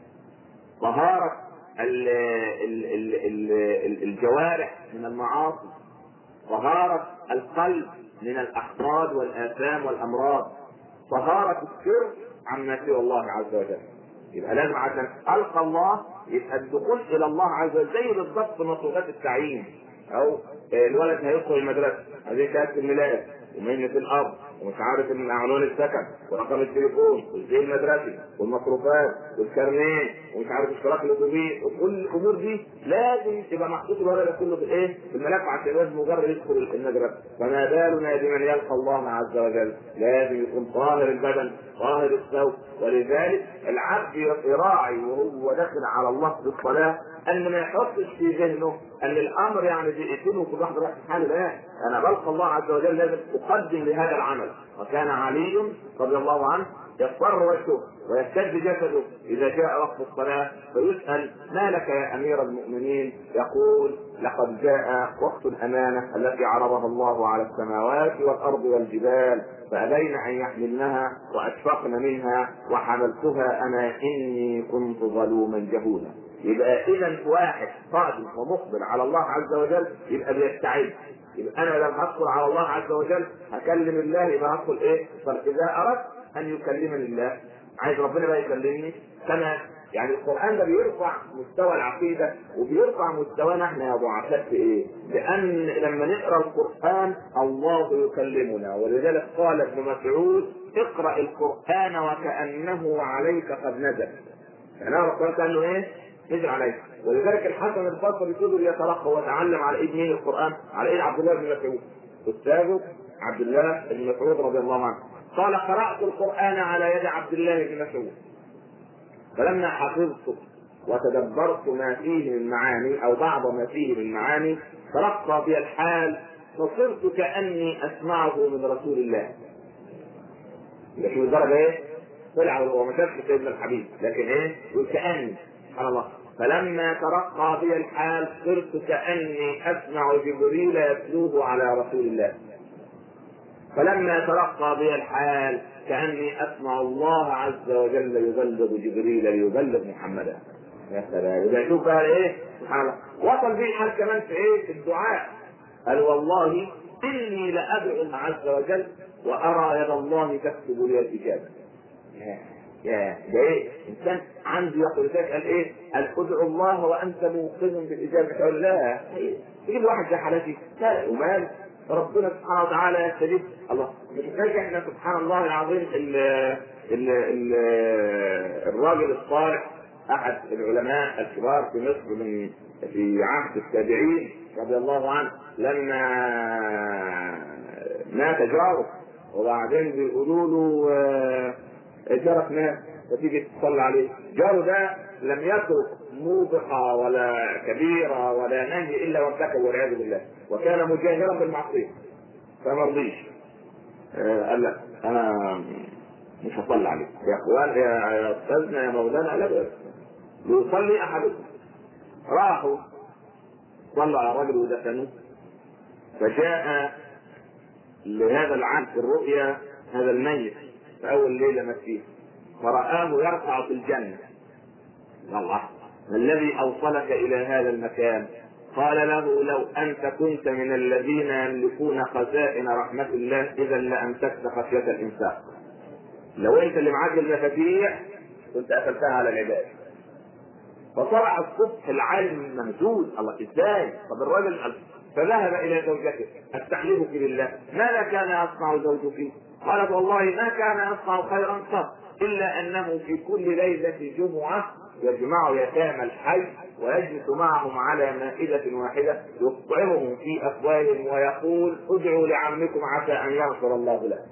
طهارة ال ال ال ال الجوارح من المعاصي. طهارة القلب من الأحقاد والآثام والأمراض طهارة السر عما سوى الله عز وجل يبقى لازم عشان ألقى الله يبقى الدخول إلى الله عز وجل زي بالضبط مصروفات التعيين أو الولد هيدخل المدرسة هذه شهادة الميلاد ومهنة الأرض ومش عارف من عنوان السكن ورقم التليفون والزي المدرسي والمصروفات والكارنيه ومش عارف اشتراك الاتوبيس وكل الامور دي لازم تبقى محطوط الورق ده كله في الايه؟ في الملف عشان الواد مجرد يدخل المدرسه فما بالنا بمن يلقى الله عز وجل لازم يكون طاهر البدن طاهر الثوب ولذلك العبد يراعي وهو داخل على الله في الصلاه ان ما يحطش في ذهنه ان الامر يعني دقيقتين وكل واحد رايح في حاله لا انا بلقى الله عز وجل لازم اقدم لهذا العمل وكان علي رضي الله عنه يضطر وجهه ويشتد جسده اذا جاء وقت الصلاه فيسال ما لك يا امير المؤمنين يقول لقد جاء وقت الامانه التي عرضها الله على السماوات والارض والجبال فابين ان يحملنها واشفقن منها وحملتها انا اني كنت ظلوما جهولا يبقى اذا واحد قادم ومقبل على الله عز وجل يبقى بيستعد يبقى انا لما ادخل على الله عز وجل هكلم الله يبقى هدخل ايه؟ فاذا اردت ان يكلمني الله عايز ربنا بقى يكلمني كما يعني القران ده بيرفع مستوى العقيده وبيرفع مستوانا احنا يا ضعفاء في ايه؟ لان لما نقرا القران الله يكلمنا ولذلك قال ابن مسعود اقرا القران وكانه عليك قد نزل. يعني القران كانه ايه؟ نزل عليك ولذلك الحسن البصري فضل يتلقى ويتعلم على ايد مين القران؟ على ايد عبد الله بن مسعود استاذه عبد الله بن مسعود رضي الله عنه قال قرات القران على يد عبد الله بن مسعود فلما حفظت وتدبرت ما فيه من معاني او بعض ما فيه من معاني ترقى بي الحال فصرت كاني اسمعه من رسول الله. لكن الدرجه ايه؟ طلع هو ما شافش سيدنا الحبيب لكن ايه؟ وكاني سبحان الله فلما ترقى بي الحال صرت كاني اسمع جبريل يتلوه على رسول الله. فلما ترقى بي الحال كاني اسمع الله عز وجل يبلغ جبريل ليبلغ محمدا. يا سلام يبقى شوف بقى ايه سبحان الله وصل بيه الحال كمان في ايه في الدعاء قال والله اني لادعو الله عز وجل وارى يد الله تكتب لي الاجابه يا يا ده ايه انسان عنده يقول ذلك قال ايه قال ادعو الله وانت موقن بالاجابه تقول لا تجيب واحد زي حالتي لا ومال ربنا سبحانه وتعالى يستجيب الله مش فاكر احنا سبحان الله العظيم ال ال ال الراجل الصالح احد العلماء الكبار في مصر من في عهد التابعين رضي الله عنه لما مات جاره وبعدين بيقولوا له جارك مات فتيجي تصلي عليه جاره ده لم يترك موبقة ولا كبيرة ولا نهي إلا وارتكب والعياذ بالله وكان مجاهرا بالمعصية فما رضيش قال لا أنا مش هصلي عليه يا اخوان يا استاذنا يا مولانا لا بأس يصلي احدكم راحوا صلى على الرجل ودفنوه فجاء لهذا العبد في الرؤيا هذا الميت في اول ليله مات فيها فرآه يرفع في الجنه الله ما الذي اوصلك الى هذا المكان قال له لو انت كنت من الذين يملكون خزائن رحمه الله اذا لامسكت خشيه الانفاق لو انت اللي معاك المفاتيح كنت قفلتها على العباد فطلع الصبح العالم ممدود الله ازاي طب الراجل فذهب الى زوجته استحلفك بالله ماذا كان يصنع زوجك قالت والله ما كان يصنع خيرا قط الا انه في كل ليله جمعه يجمع يتامى الحي ويجلس معهم على مائدة واحدة يطعمهم في أفواههم ويقول ادعوا لعمكم عسى أن يغفر الله له.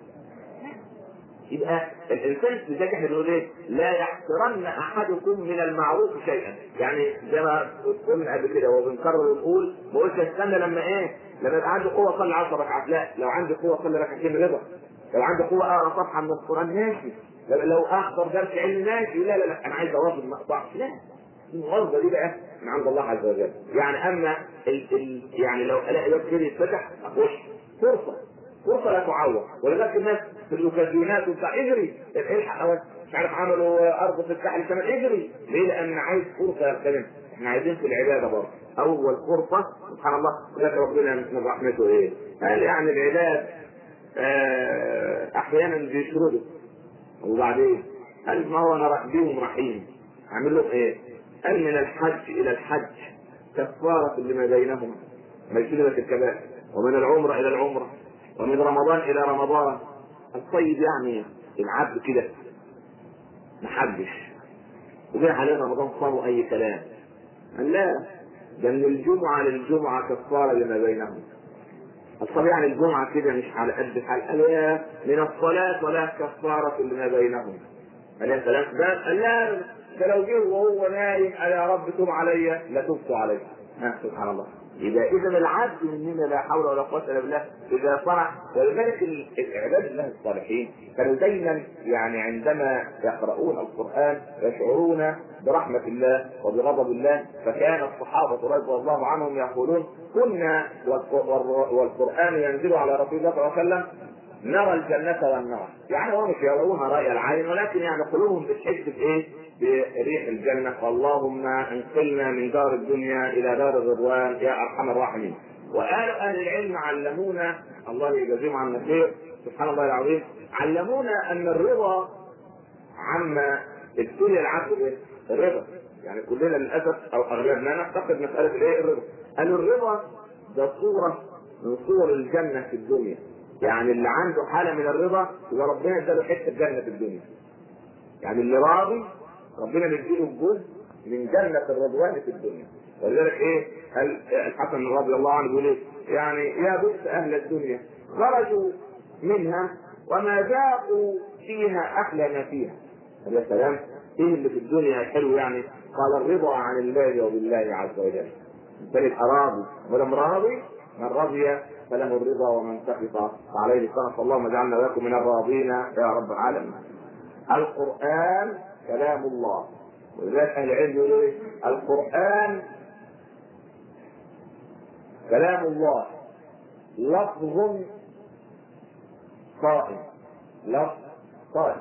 يبقى الانسان لذلك احنا بنقول ايه؟ لا يحقرن احدكم من المعروف شيئا، يعني زي ما قلنا قبل كده وبنكرر ونقول ما قلتش استنى لما ايه؟ لما يبقى عندي قوه صلي 10 ركعات، لا لو عندي قوه صلي ركعتين رضا. لو عندي قوه اقرا صفحه من القران ماشي، لو, لو احضر درس علم ماشي، لا لا لا انا عايز اواظب ما اقطعش، لا. المغالطه دي بقى من عند الله عز وجل، يعني اما ال ال يعني لو الاقي باب كده يتفتح اخش فرصه فرصه لا تعوض ولذلك الناس في الاوكازيونات وبتاع اجري الحق أوي. مش عارف عملوا ارض في الساحل كمان اجري ليه؟ لان عايز فرصه يغتنم احنا عايزين في العباده برضه اول فرصه سبحان الله لك ربنا من رحمته ايه؟ قال يعني العباد آه احيانا بيشردوا وبعدين قال ما هو انا بيهم رحيم اعمل لهم ايه؟ قال من الحج الى الحج كفاره لما بينهما مجتنبة الكبائر ومن العمره الى العمره ومن رمضان الى رمضان الطيب يعني العبد كده ما حبش وجاء عليه رمضان صاروا اي كلام قال لا ده من الجمعه للجمعه كفاره لما بينهم الصلاة يعني الجمعة كده مش على قد الحال قال يا من الصلاة ولا كفارة لما بينهم قال يا سلام ده قال لا ده لو جه وهو نايم قال يا رب تب علي لتبت عليه ها سبحان الله إذا إذا العبد مننا لا حول ولا قوة إلا بالله إذا صنع ولذلك العباد الله الصالحين كانوا دايما يعني عندما يقرؤون القرآن يشعرون برحمة الله وبغضب الله فكان الصحابة رضي الله عنهم يقولون كنا والقرآن ينزل على رسول الله صلى الله عليه وسلم نرى الجنة والنار يعني هم مش يرونها رأي العين ولكن يعني قلوبهم بتحس بإيه؟ بريح الجنة اللهم انقلنا من دار الدنيا إلى دار الرضوان يا أرحم الراحمين وقال أهل العلم علمونا الله يجازيهم عنا خير سبحان الله العظيم علمونا أن الرضا عما ابتلي العبد به الرضا يعني كلنا للأسف أو أغلبنا نعتقد مسألة الإيه الرضا قالوا الرضا ده صورة من صور الجنة في الدنيا يعني اللي عنده حالة من الرضا يبقى ربنا اداله حتة جنة في الدنيا يعني اللي راضي ربنا مديله الجزء من جنة الرضوان في الدنيا ولذلك ايه الحسن رضي الله عنه بيقول ايه يعني يا بؤس اهل الدنيا خرجوا منها وما ذاقوا فيها احلى ما فيها يا سلام ايه اللي في الدنيا حلو يعني قال الرضا عن الله وبالله عز وجل بل راضي ولم راضي من رضي فله الرضا ومن سخط فعليه السخط اللهم اجعلنا لكم من الراضين يا رب العالمين القران كلام الله ولذلك اهل العلم يقولوا ايه؟ القران كلام الله لفظ صائم لفظ صائم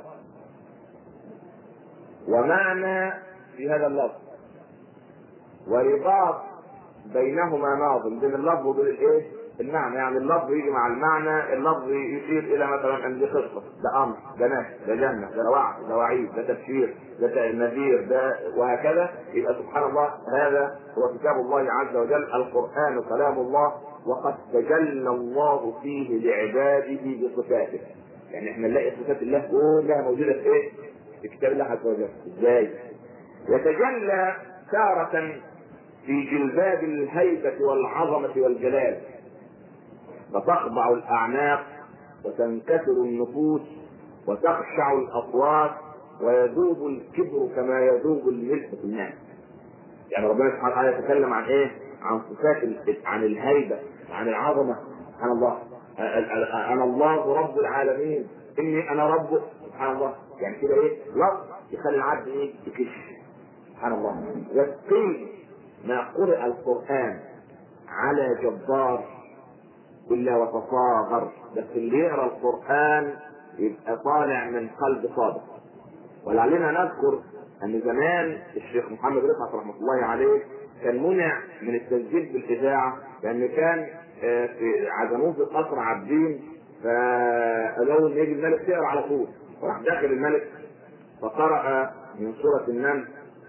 ومعنى في هذا اللفظ ورباط بينهما ناظم بين اللفظ وبين الايه؟ المعنى يعني اللفظ يجي مع المعنى اللفظ يشير الى مثلا ان دي قصه ده امر ده نهي ده جنه ده وعد ده وعيد ده تبشير ده نذير ده وهكذا يبقى سبحان الله هذا هو كتاب الله عز وجل القران كلام الله وقد تجلى الله فيه لعباده بصفاته يعني احنا نلاقي صفات الله كلها موجوده في ايه؟ في كتاب الله عز وجل ازاي؟ يتجلى تارة في جلباب الهيبة والعظمة والجلال فتخضع الأعناق وتنكسر النفوس وتخشع الأصوات ويذوب الكبر كما يذوب الملح في الماء. يعني ربنا سبحانه وتعالى يتكلم عن ايه؟ عن صفات عن الهيبة عن العظمة سبحان الله أنا الله رب العالمين إني أنا رب سبحان الله يعني كده إيه؟ لفظ يخلي العبد إيه؟ يكش سبحان الله يقين ما قرئ القرآن على جبار إلا وتصاغر بس اللي يقرأ القرآن يبقى طالع من قلب صادق ولعلنا نذكر أن زمان الشيخ محمد رفعت رحمة الله عليه كان منع من التسجيل بالإذاعة لأن كان في عزموه في قصر عابدين فقالوا له يجي الملك تقرا على طول فراح داخل الملك فقرأ من سورة النمل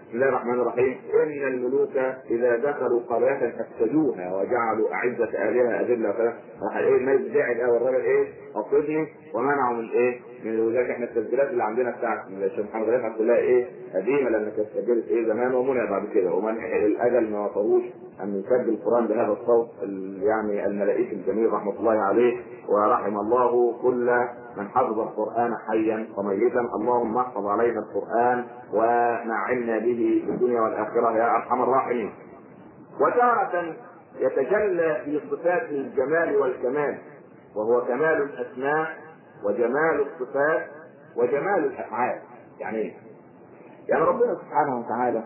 بسم الله الرحمن الرحيم ان الملوك اذا دخلوا قريه افسدوها وجعلوا اعزه اهلها اذله وكذا راح ايه الملك زعل قوي الراجل ايه اصبني ومنعوا من ايه من ولذلك احنا التسجيلات اللي عندنا بتاعت الشيخ محمد رفعت كلها ايه قديمه لان كانت سجلت ايه زمان ومنع بعد كده ومنع الاجل ما وصلوش ان يسجل القران بهذا الصوت يعني الملائكه الجميل رحمه الله عليه ورحم الله كل من حفظ القرآن حيا وميتا اللهم احفظ علينا القرآن ونعمنا به في الدنيا والآخرة يا أرحم الراحمين وتارة يتجلى في صفات الجمال والكمال وهو كمال الأسماء وجمال الصفات وجمال الأفعال يعني ايه؟ يعني ربنا سبحانه وتعالى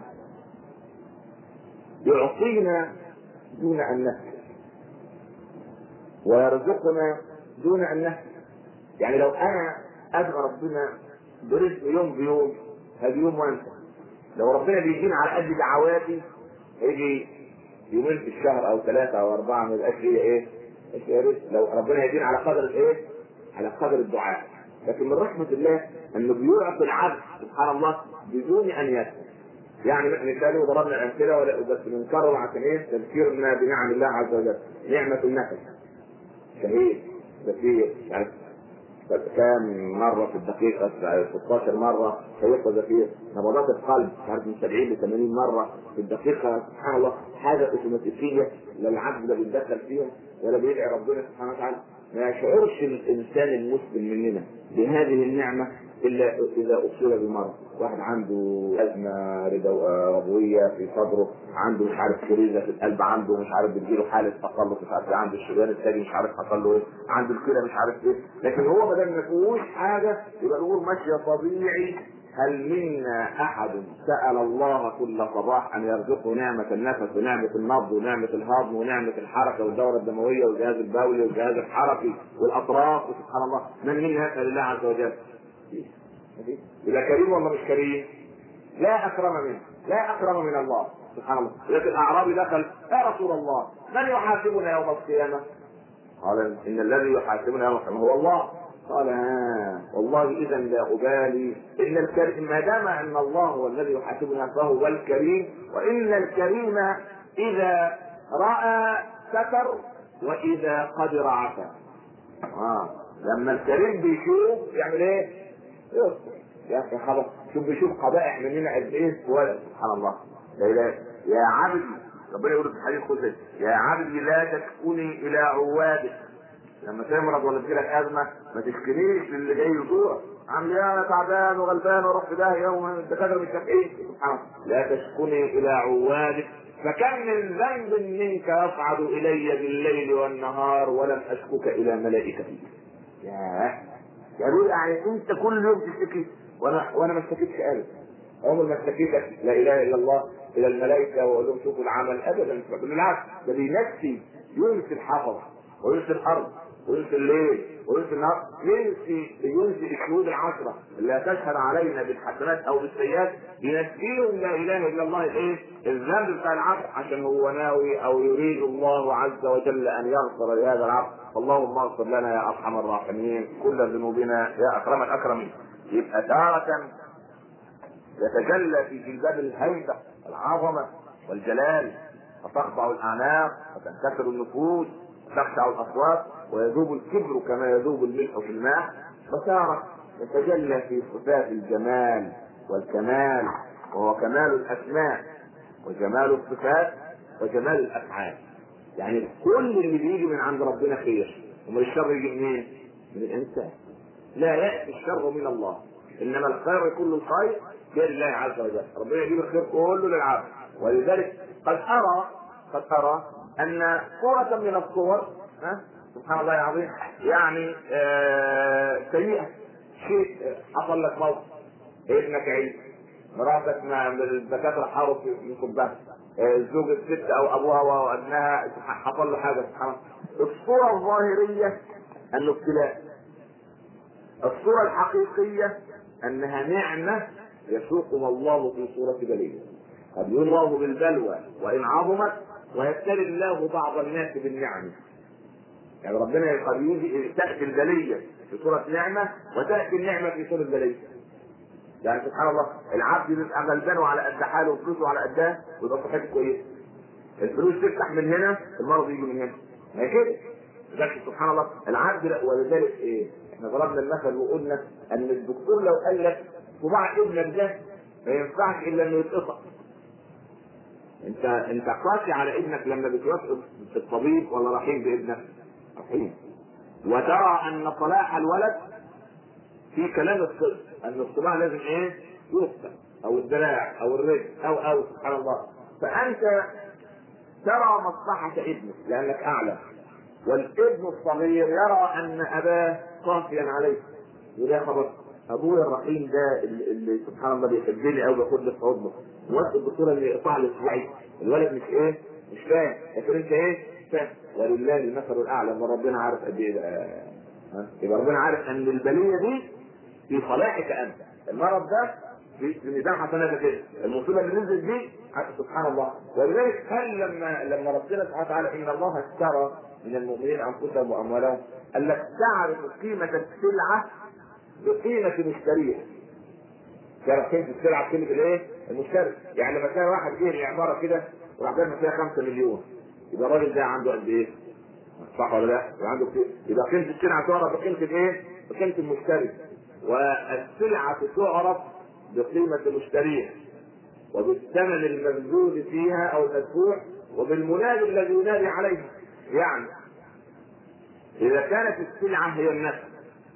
يعطينا دون أن نسأل ويرزقنا دون أن نسأل يعني لو انا ادعو ربنا برزق يوم بيوم هذا يوم وانسى لو ربنا بيجينا على قد دعواتي هيجي يومين في الشهر او ثلاثه او اربعه ما يبقاش ليا ايه؟ ايش رزق لو ربنا يدينا على قدر الايه؟ على قدر الدعاء لكن من رحمه الله انه بيعطي العبد سبحان الله بدون ان يسال يعني مثال وضربنا امثله ولا بس بنكرر عشان ايه؟ تذكيرنا بنعم الله عز وجل نعمه النفس شهيد زكيه يعني كام مره في الدقيقه 16 مره شيخ زفير نبضات القلب مش عارف من 70 ل 80 مره في الدقيقه سبحان الله حاجه اوتوماتيكيه لا العبد لا بيتدخل فيها ولا بيدعي ربنا سبحانه وتعالى ما يشعرش الانسان المسلم مننا بهذه النعمه الا اذا اصيب بمرض واحد عنده ازمه ربويه في صدره عنده مش عارف كريزه في القلب عنده مش عارف بتجيله حاله تقلص مش عارف عنده الشريان الثاني مش عارف حصل له ايه عنده الكلى مش عارف ايه لكن هو ما دام ما فيهوش حاجه يبقى الامور ماشيه طبيعي هل منا احد سال الله كل صباح ان يرزقه نعمه النفس ونعمه النبض ونعمه الهضم ونعمه الحركه والدوره الدمويه والجهاز البولي والجهاز الحركي والاطراف وسبحان الله من منا يسال الله عز وجل يبقى كريم ولا مش كريم؟ لا اكرم منه لا اكرم من الله سبحان الله لكن اعرابي دخل يا رسول الله من يحاسبنا يوم القيامه؟ قال ان الذي يحاسبنا يوم القيامه هو الله قال آه والله اذا لا ابالي ان الكريم ما دام ان الله هو الذي يحاسبنا فهو الكريم وان الكريم اذا راى ستر واذا قدر عفا آه. لما الكريم بيشوف يعمل ايه؟ يصبر يا اخي خلاص شوف بيشوف قبائح مننا قد ايه ولا سبحان الله لا اله يا عبدي ربنا يقول في الحديث القدسي يا عبدي لا تشكني الى عوادك لما تمرض ولا تجيلك ازمه ما تشكنيش للي جاي يزورك عامل ايه انا تعبان وغلبان واروح في ده يوم الدكاتره مش ايه سبحان الله لا تشكني الى عوادك فكم من ذنب منك يصعد الي بالليل والنهار ولم اشكك الى ملائكتي ياه يعني يعني انت كل يوم تشتكي وانا وانا ما اشتكيتش ابدا عمر ما اشتكيت لا اله الا الله الى الملائكه واقول لهم شوفوا العمل ابدا بالعكس ده بينسي ينسي الحفظ وينسي الارض وينسي الليل وينسي النهار ينسي ينسي الشهود العشره اللي هتشهد علينا بالحسنات او بالسيئات ينسيهم لا اله الا الله ايه الذنب بتاع العبد عشان هو ناوي او يريد الله عز وجل ان يغفر لهذا العبد اللهم اغفر لنا يا ارحم الراحمين كل ذنوبنا يا اكرم الاكرمين يبقى تارة يتجلى في جلباب الهيبة العظمة والجلال فتخضع الأعناق وتنكسر النفوس وتخشع الأصوات ويذوب الكبر كما يذوب الملح في الماء وتارة يتجلى في صفات الجمال والكمال وهو كمال الأسماء وجمال الصفات وجمال الأفعال يعني كل اللي بيجي من عند ربنا خير ومن الشر يجي منين؟ من الإنسان لا يأتي الشر من الله انما الخير كل الخير بيد الله عز وجل ربنا يجيب الخير كله للعبد ولذلك قد ارى قد ارى ان صورة من الصور ها سبحان الله العظيم يعني آه سيئة شيء حصل لك موقف ابنك عيد مراتك ما الدكاترة حاروا في صبها زوج الست او ابوها وابنها حصل له حاجه سبحان الله الصوره الظاهريه انه ابتلاء الصورة الحقيقية أنها نعمة يسوقها الله في صورة بلية قد الله بالبلوى وإن عظمت ويبتلي الله بعض الناس بالنعم يعني ربنا قد يجي تأتي البلية في صورة نعمة وتأتي النعمة في صورة بلية يعني سبحان الله العبد بيبقى غلبان وعلى قد حاله وفلوسه على قدها ويبقى صحته كويسه الفلوس تفتح من هنا المرض يجي من هنا ما هي كده لكن سبحان الله العبد لا ولذلك ايه احنا ضربنا المثل وقلنا ان الدكتور لو قال لك صباع ابنك ده ما ينفعش الا انه يتقطع انت انت قاسي على ابنك لما بتوافق الطبيب ولا رحيم بابنك؟ رحيم وترى ان صلاح الولد في كلام الطب ان الصباع لازم ايه؟ يقطع او الذراع او الرجل او او سبحان الله فانت ترى مصلحة ابنك لانك اعلم والابن الصغير يرى ان اباه قاسيا عليه وده خبر ابويا الرحيم ده اللي, اللي سبحان الله بيحبني او بياخد لي في حضنه وقت الدكتور اللي يقطع لي صباعي الولد مش ايه مش فاهم لكن انت ايه فاهم ولله المثل الاعلى ما ربنا عارف قد ايه بقى ها؟ يبقى ربنا عارف ان البليه دي في صلاحك انت المرض ده في في ميزان حسناتك كده المصيبه اللي نزلت دي سبحان الله ولذلك هل لما لما ربنا سبحانه وتعالى ان الله اشترى من المؤمنين انفسهم واموالهم قال لك تعرف قيمه السلعه بقيمه مشتريها تعرف قيمه السلعه بقيمه الايه؟ المشتري يعني لما كان واحد جه العماره كده وراح جاب فيها 5 مليون يبقى الراجل ده عنده قد ايه؟ صح ولا لا؟ يبقى عنده كتير يبقى قيمه السلعه تعرف بقيمه الايه؟ بقيمه المشتري والسلعه تعرف بقيمه مشتريها وبالثمن المبذول فيها او المدفوع وبالمنادي الذي ينادي عليها يعني اذا كانت السلعه هي النفس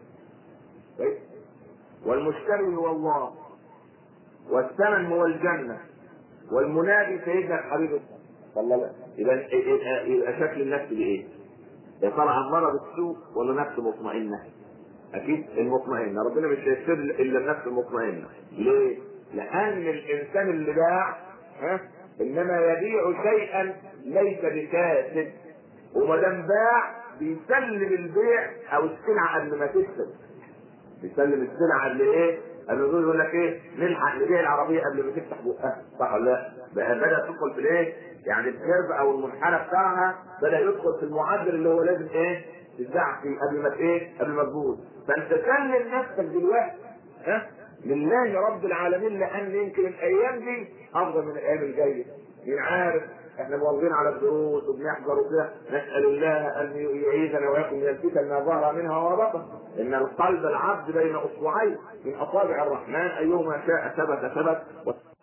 كويس والمشتري هو الله والثمن هو الجنه والمنادي سيدنا الحبيب صلى الله عليه وسلم يبقى يبقى, يبقى شكل النفس بايه؟ يا ترى عماره بالسوء ولا نفس مطمئنه؟ اكيد المطمئنه ربنا مش هيسر الا النفس المطمئنه ليه؟ لان الانسان اللي باع ها انما يبيع شيئا ليس بكاسب وما دام باع بيسلم البيع او السلعه قبل ما تكسب بيسلم السلعه قبل ايه؟ قبل ما يقول لك ايه؟ نلحق نبيع العربيه قبل ما تفتح بقها صح ولا لا؟ بقى بدا تدخل في الايه؟ يعني الكيرف او المنحنى بتاعها بدا يدخل في المعدل اللي هو لازم ايه؟ تتباع فيه قبل ما ايه؟ قبل ما تبوظ فانت سلم نفسك دلوقتي ها؟ لله رب العالمين لان يمكن الايام دي افضل من الايام الجايه مين عارف احنا مواظبين على الدروس وبنحضر وكده نسال الله ان يعيذنا واياكم من الفتن ما ظهر منها وما بطن ان القلب العبد بين اصبعين من اصابع الرحمن ايهما شاء ثبت ثبت